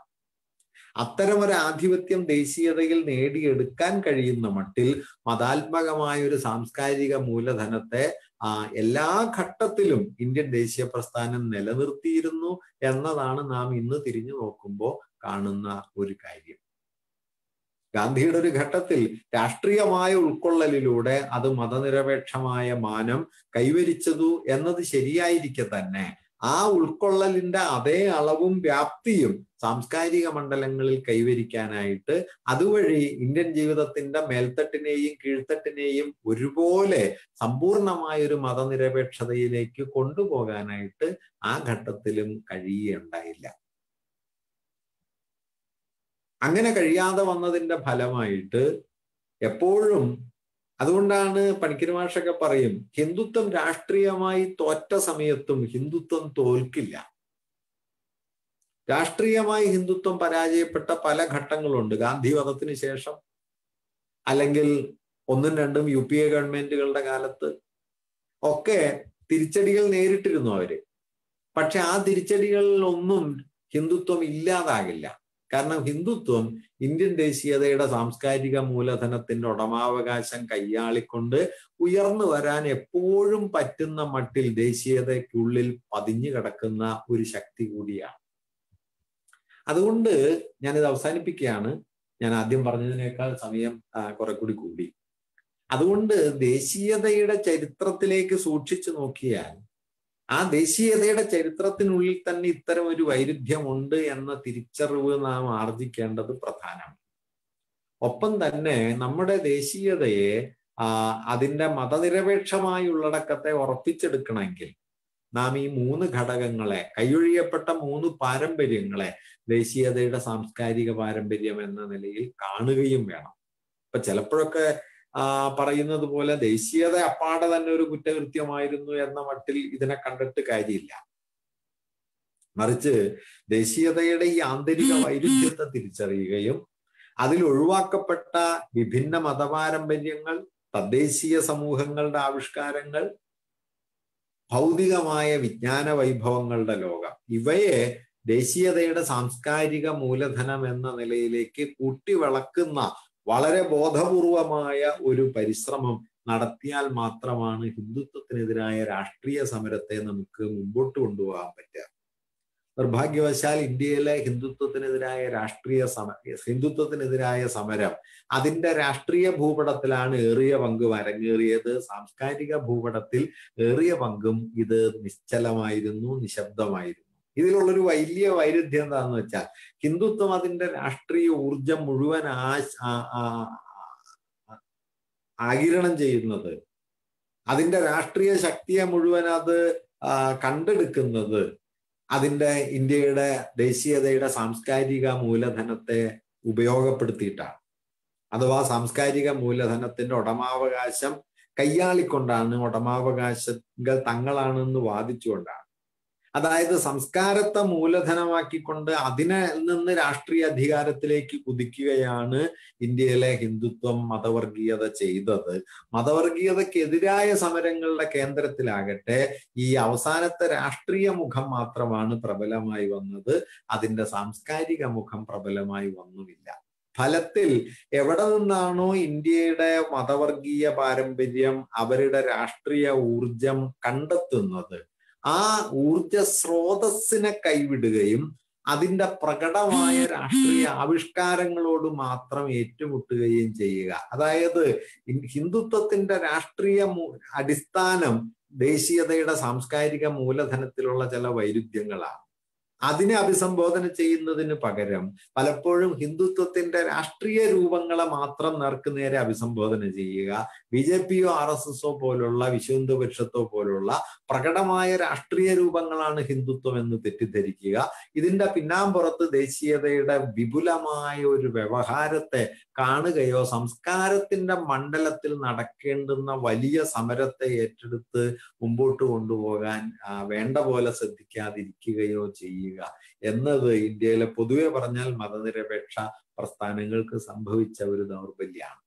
അത്തരം ഒരു ആധിപത്യം ദേശീയതയിൽ നേടിയെടുക്കാൻ കഴിയുന്ന മട്ടിൽ മതാത്മകമായ ഒരു സാംസ്കാരിക മൂലധനത്തെ ആ എല്ലാ ഘട്ടത്തിലും ഇന്ത്യൻ ദേശീയ പ്രസ്ഥാനം നിലനിർത്തിയിരുന്നു എന്നതാണ് നാം ഇന്ന് തിരിഞ്ഞു നോക്കുമ്പോൾ കാണുന്ന ഒരു കാര്യം ഗാന്ധിയുടെ ഒരു ഘട്ടത്തിൽ രാഷ്ട്രീയമായ ഉൾക്കൊള്ളലിലൂടെ അത് മതനിരപേക്ഷമായ മാനം കൈവരിച്ചതു എന്നത് ശരിയായിരിക്കെ തന്നെ ആ ഉൾക്കൊള്ളലിന്റെ അതേ അളവും വ്യാപ്തിയും സാംസ്കാരിക മണ്ഡലങ്ങളിൽ കൈവരിക്കാനായിട്ട് അതുവഴി ഇന്ത്യൻ ജീവിതത്തിന്റെ മേൽത്തട്ടിനെയും കീഴ്ത്തട്ടിനെയും ഒരുപോലെ സമ്പൂർണമായ ഒരു മതനിരപേക്ഷതയിലേക്ക് കൊണ്ടുപോകാനായിട്ട് ആ ഘട്ടത്തിലും കഴിയുകയുണ്ടായില്ല അങ്ങനെ കഴിയാതെ വന്നതിന്റെ ഫലമായിട്ട് എപ്പോഴും അതുകൊണ്ടാണ് പണിക്കര് മാഷൊക്കെ പറയും ഹിന്ദുത്വം രാഷ്ട്രീയമായി തോറ്റ സമയത്തും ഹിന്ദുത്വം തോൽക്കില്ല രാഷ്ട്രീയമായി ഹിന്ദുത്വം പരാജയപ്പെട്ട പല ഘട്ടങ്ങളുണ്ട് ഗാന്ധി വധത്തിന് ശേഷം അല്ലെങ്കിൽ ഒന്നും രണ്ടും യു പി എ ഗവൺമെന്റുകളുടെ കാലത്ത് ഒക്കെ തിരിച്ചടികൾ നേരിട്ടിരുന്നു അവര് പക്ഷെ ആ തിരിച്ചടികളിലൊന്നും ഹിന്ദുത്വം ഇല്ലാതാകില്ല കാരണം ഹിന്ദുത്വം ഇന്ത്യൻ ദേശീയതയുടെ സാംസ്കാരിക മൂലധനത്തിന്റെ ഉടമാവകാശം കൈയാളിക്കൊണ്ട് ഉയർന്നു വരാൻ എപ്പോഴും പറ്റുന്ന മട്ടിൽ ദേശീയതയ്ക്കുള്ളിൽ പതിഞ്ഞു കിടക്കുന്ന ഒരു ശക്തി കൂടിയാണ് അതുകൊണ്ട് ഞാനിത് അവസാനിപ്പിക്കുകയാണ് ഞാൻ ആദ്യം പറഞ്ഞതിനേക്കാൾ സമയം കുറെ കൂടി കൂടി അതുകൊണ്ട് ദേശീയതയുടെ ചരിത്രത്തിലേക്ക് സൂക്ഷിച്ചു നോക്കിയാൽ ആ ദേശീയതയുടെ ചരിത്രത്തിനുള്ളിൽ തന്നെ ഇത്തരം ഒരു വൈരുദ്ധ്യമുണ്ട് എന്ന തിരിച്ചറിവ് നാം ആർജിക്കേണ്ടത് പ്രധാനമാണ് ഒപ്പം തന്നെ നമ്മുടെ ദേശീയതയെ ആ അതിന്റെ മതനിരപേക്ഷമായ ഉള്ളടക്കത്തെ ഉറപ്പിച്ചെടുക്കണമെങ്കിൽ നാം ഈ മൂന്ന് ഘടകങ്ങളെ കൈയൊഴിയപ്പെട്ട മൂന്ന് പാരമ്പര്യങ്ങളെ ദേശീയതയുടെ സാംസ്കാരിക പാരമ്പര്യം എന്ന നിലയിൽ കാണുകയും വേണം ഇപ്പൊ ചിലപ്പോഴൊക്കെ ആ പറയുന്നത് പോലെ ദേശീയത അപ്പാടെ തന്നെ ഒരു കുറ്റകൃത്യമായിരുന്നു എന്ന മട്ടിൽ ഇതിനെ കണ്ടിട്ട് കാര്യമില്ല മറിച്ച് ദേശീയതയുടെ ഈ ആന്തരിക വൈരുദ്ധ്യത്തെ തിരിച്ചറിയുകയും അതിൽ ഒഴിവാക്കപ്പെട്ട വിഭിന്ന മതപാരമ്പര്യങ്ങൾ തദ്ദേശീയ സമൂഹങ്ങളുടെ ആവിഷ്കാരങ്ങൾ ഭൗതികമായ വിജ്ഞാന വൈഭവങ്ങളുടെ ലോകം ഇവയെ ദേശീയതയുടെ സാംസ്കാരിക മൂലധനം എന്ന നിലയിലേക്ക് കൂട്ടിവിളക്കുന്ന വളരെ ബോധപൂർവമായ ഒരു പരിശ്രമം നടത്തിയാൽ മാത്രമാണ് ഹിന്ദുത്വത്തിനെതിരായ രാഷ്ട്രീയ സമരത്തെ നമുക്ക് മുമ്പോട്ട് കൊണ്ടുപോകാൻ പറ്റുക നിർഭാഗ്യവശാൽ ഇന്ത്യയിലെ ഹിന്ദുത്വത്തിനെതിരായ രാഷ്ട്രീയ സമ ഹിന്ദുത്വത്തിനെതിരായ സമരം അതിന്റെ രാഷ്ട്രീയ ഭൂപടത്തിലാണ് ഏറിയ പങ്കും അരങ്ങേറിയത് സാംസ്കാരിക ഭൂപടത്തിൽ ഏറിയ പങ്കും ഇത് നിശ്ചലമായിരുന്നു നിശബ്ദമായിരുന്നു ഇതിലുള്ളൊരു വലിയ വൈരുദ്ധ്യം എന്താണെന്ന് വെച്ചാൽ ഹിന്ദുത്വം അതിന്റെ രാഷ്ട്രീയ ഊർജം മുഴുവൻ ആകിരണം ചെയ്യുന്നത് അതിന്റെ രാഷ്ട്രീയ ശക്തിയെ മുഴുവൻ അത് കണ്ടെടുക്കുന്നത് അതിന്റെ ഇന്ത്യയുടെ ദേശീയതയുടെ സാംസ്കാരിക മൂലധനത്തെ ഉപയോഗപ്പെടുത്തിയിട്ടാണ് അഥവാ സാംസ്കാരിക മൂലധനത്തിന്റെ ഉടമാവകാശം കയ്യാളിക്കൊണ്ടാണ് ഉടമാവകാശങ്ങൾ തങ്ങളാണെന്ന് വാദിച്ചുകൊണ്ടാണ് അതായത് സംസ്കാരത്തെ മൂലധനമാക്കിക്കൊണ്ട് അതിനെ നിന്ന് രാഷ്ട്രീയ അധികാരത്തിലേക്ക് കുതിക്കുകയാണ് ഇന്ത്യയിലെ ഹിന്ദുത്വം മതവർഗീയത ചെയ്തത് മതവർഗീയതക്കെതിരായ സമരങ്ങളുടെ കേന്ദ്രത്തിലാകട്ടെ ഈ അവസാനത്തെ രാഷ്ട്രീയ മുഖം മാത്രമാണ് പ്രബലമായി വന്നത് അതിന്റെ സാംസ്കാരിക മുഖം പ്രബലമായി വന്നുമില്ല ഫലത്തിൽ എവിടെ നിന്നാണോ ഇന്ത്യയുടെ മതവർഗീയ പാരമ്പര്യം അവരുടെ രാഷ്ട്രീയ ഊർജം കണ്ടെത്തുന്നത് ആ ഊർജ സ്രോതസ്സിനെ കൈവിടുകയും അതിന്റെ പ്രകടമായ രാഷ്ട്രീയ ആവിഷ്കാരങ്ങളോട് മാത്രം ഏറ്റുമുട്ടുകയും ചെയ്യുക അതായത് ഹിന്ദുത്വത്തിന്റെ രാഷ്ട്രീയ അടിസ്ഥാനം ദേശീയതയുടെ സാംസ്കാരിക മൂലധനത്തിലുള്ള ചില വൈരുദ്ധ്യങ്ങളാണ് അതിനെ അഭിസംബോധന ചെയ്യുന്നതിന് പകരം പലപ്പോഴും ഹിന്ദുത്വത്തിന്റെ രാഷ്ട്രീയ രൂപങ്ങളെ മാത്രം നേർക്ക് നേരെ അഭിസംബോധന ചെയ്യുക ബി ജെ പിയോ ആർ എസ് എസോ പോലുള്ള വിശ്വഹിന്ദു പരിഷത്തോ പോലുള്ള പ്രകടമായ രാഷ്ട്രീയ രൂപങ്ങളാണ് ഹിന്ദുത്വം എന്ന് തെറ്റിദ്ധരിക്കുക ഇതിന്റെ പിന്നാമ്പുറത്ത് ദേശീയതയുടെ വിപുലമായ ഒരു വ്യവഹാരത്തെ കാണുകയോ സംസ്കാരത്തിന്റെ മണ്ഡലത്തിൽ നടക്കേണ്ടുന്ന വലിയ സമരത്തെ ഏറ്റെടുത്ത് മുമ്പോട്ട് കൊണ്ടുപോകാൻ വേണ്ട പോലെ ശ്രദ്ധിക്കാതിരിക്കുകയോ ചെയ്യുക എന്നത് ഇന്ത്യയിലെ പൊതുവെ പറഞ്ഞാൽ മതനിരപേക്ഷ പ്രസ്ഥാനങ്ങൾക്ക് സംഭവിച്ച ഒരു ദൗർബല്യമാണ്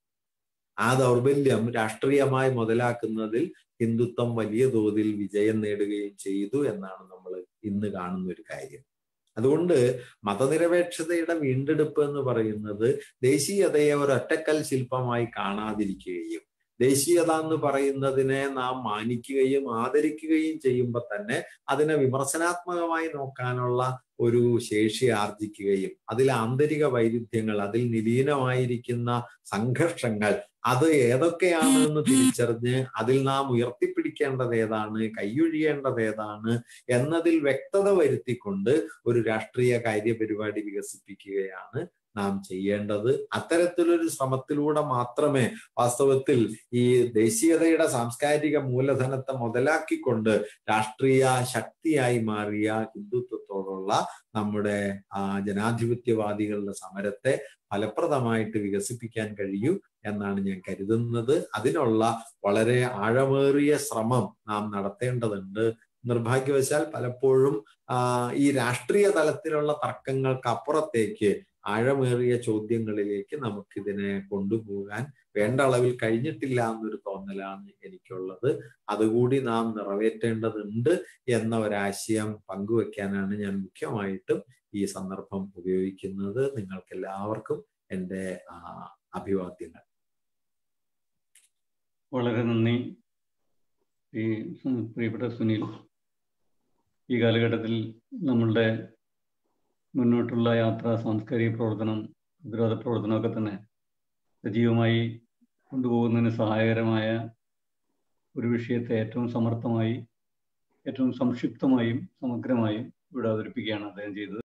ആ ദൗർബല്യം രാഷ്ട്രീയമായി മുതലാക്കുന്നതിൽ ഹിന്ദുത്വം വലിയ തോതിൽ വിജയം നേടുകയും ചെയ്തു എന്നാണ് നമ്മൾ ഇന്ന് കാണുന്ന ഒരു കാര്യം അതുകൊണ്ട് മതനിരപേക്ഷതയുടെ വീണ്ടെടുപ്പ് എന്ന് പറയുന്നത് ദേശീയതയെ ഒരൊറ്റക്കൽ ശില്പമായി കാണാതിരിക്കുകയും ദേശീയത എന്ന് പറയുന്നതിനെ നാം മാനിക്കുകയും ആദരിക്കുകയും ചെയ്യുമ്പോൾ തന്നെ അതിനെ വിമർശനാത്മകമായി നോക്കാനുള്ള ഒരു ശേഷി ആർജിക്കുകയും അതിൽ ആന്തരിക വൈരുദ്ധ്യങ്ങൾ അതിൽ നിലീനമായിരിക്കുന്ന സംഘർഷങ്ങൾ അത് ഏതൊക്കെയാണ് എന്ന് തിരിച്ചറിഞ്ഞ് അതിൽ നാം ഉയർത്തിപ്പിടിക്കേണ്ടത് ഏതാണ് കൈയൊഴിയേണ്ടത് ഏതാണ് എന്നതിൽ വ്യക്തത വരുത്തിക്കൊണ്ട് ഒരു രാഷ്ട്രീയ കാര്യപരിപാടി വികസിപ്പിക്കുകയാണ് നാം ചെയ്യേണ്ടത് അത്തരത്തിലൊരു ശ്രമത്തിലൂടെ മാത്രമേ വാസ്തവത്തിൽ ഈ ദേശീയതയുടെ സാംസ്കാരിക മൂലധനത്തെ മുതലാക്കിക്കൊണ്ട് രാഷ്ട്രീയ ശക്തിയായി മാറിയ ഹിന്ദുത്വത്തോടുള്ള നമ്മുടെ ആ ജനാധിപത്യവാദികളുടെ സമരത്തെ ഫലപ്രദമായിട്ട് വികസിപ്പിക്കാൻ കഴിയൂ എന്നാണ് ഞാൻ കരുതുന്നത് അതിനുള്ള വളരെ ആഴമേറിയ ശ്രമം നാം നടത്തേണ്ടതുണ്ട് നിർഭാഗ്യവശാൽ പലപ്പോഴും ഈ രാഷ്ട്രീയ തലത്തിലുള്ള തർക്കങ്ങൾക്ക് അപ്പുറത്തേക്ക് ആഴമേറിയ ചോദ്യങ്ങളിലേക്ക് നമുക്കിതിനെ കൊണ്ടുപോകാൻ വേണ്ട അളവിൽ കഴിഞ്ഞിട്ടില്ല എന്നൊരു തോന്നലാണ് എനിക്കുള്ളത് അതുകൂടി നാം നിറവേറ്റേണ്ടതുണ്ട് എന്ന ഒരാശയം പങ്കുവെക്കാനാണ് ഞാൻ മുഖ്യമായിട്ടും ഈ സന്ദർഭം ഉപയോഗിക്കുന്നത് നിങ്ങൾക്ക് എല്ലാവർക്കും എൻ്റെ അഭിവാദ്യങ്ങൾ വളരെ നന്ദി ഈ പ്രിയപ്പെട്ട സുനിൽ ഈ കാലഘട്ടത്തിൽ നമ്മളുടെ മുന്നോട്ടുള്ള യാത്ര സാംസ്കാരിക പ്രവർത്തനം പ്രതിരോധ പ്രവർത്തനമൊക്കെ തന്നെ സജീവമായി കൊണ്ടുപോകുന്നതിന് സഹായകരമായ ഒരു വിഷയത്തെ ഏറ്റവും സമർത്ഥമായി ഏറ്റവും സംക്ഷിപ്തമായും സമഗ്രമായും ഇവിടെ അവതരിപ്പിക്കുകയാണ് അദ്ദേഹം ചെയ്തത്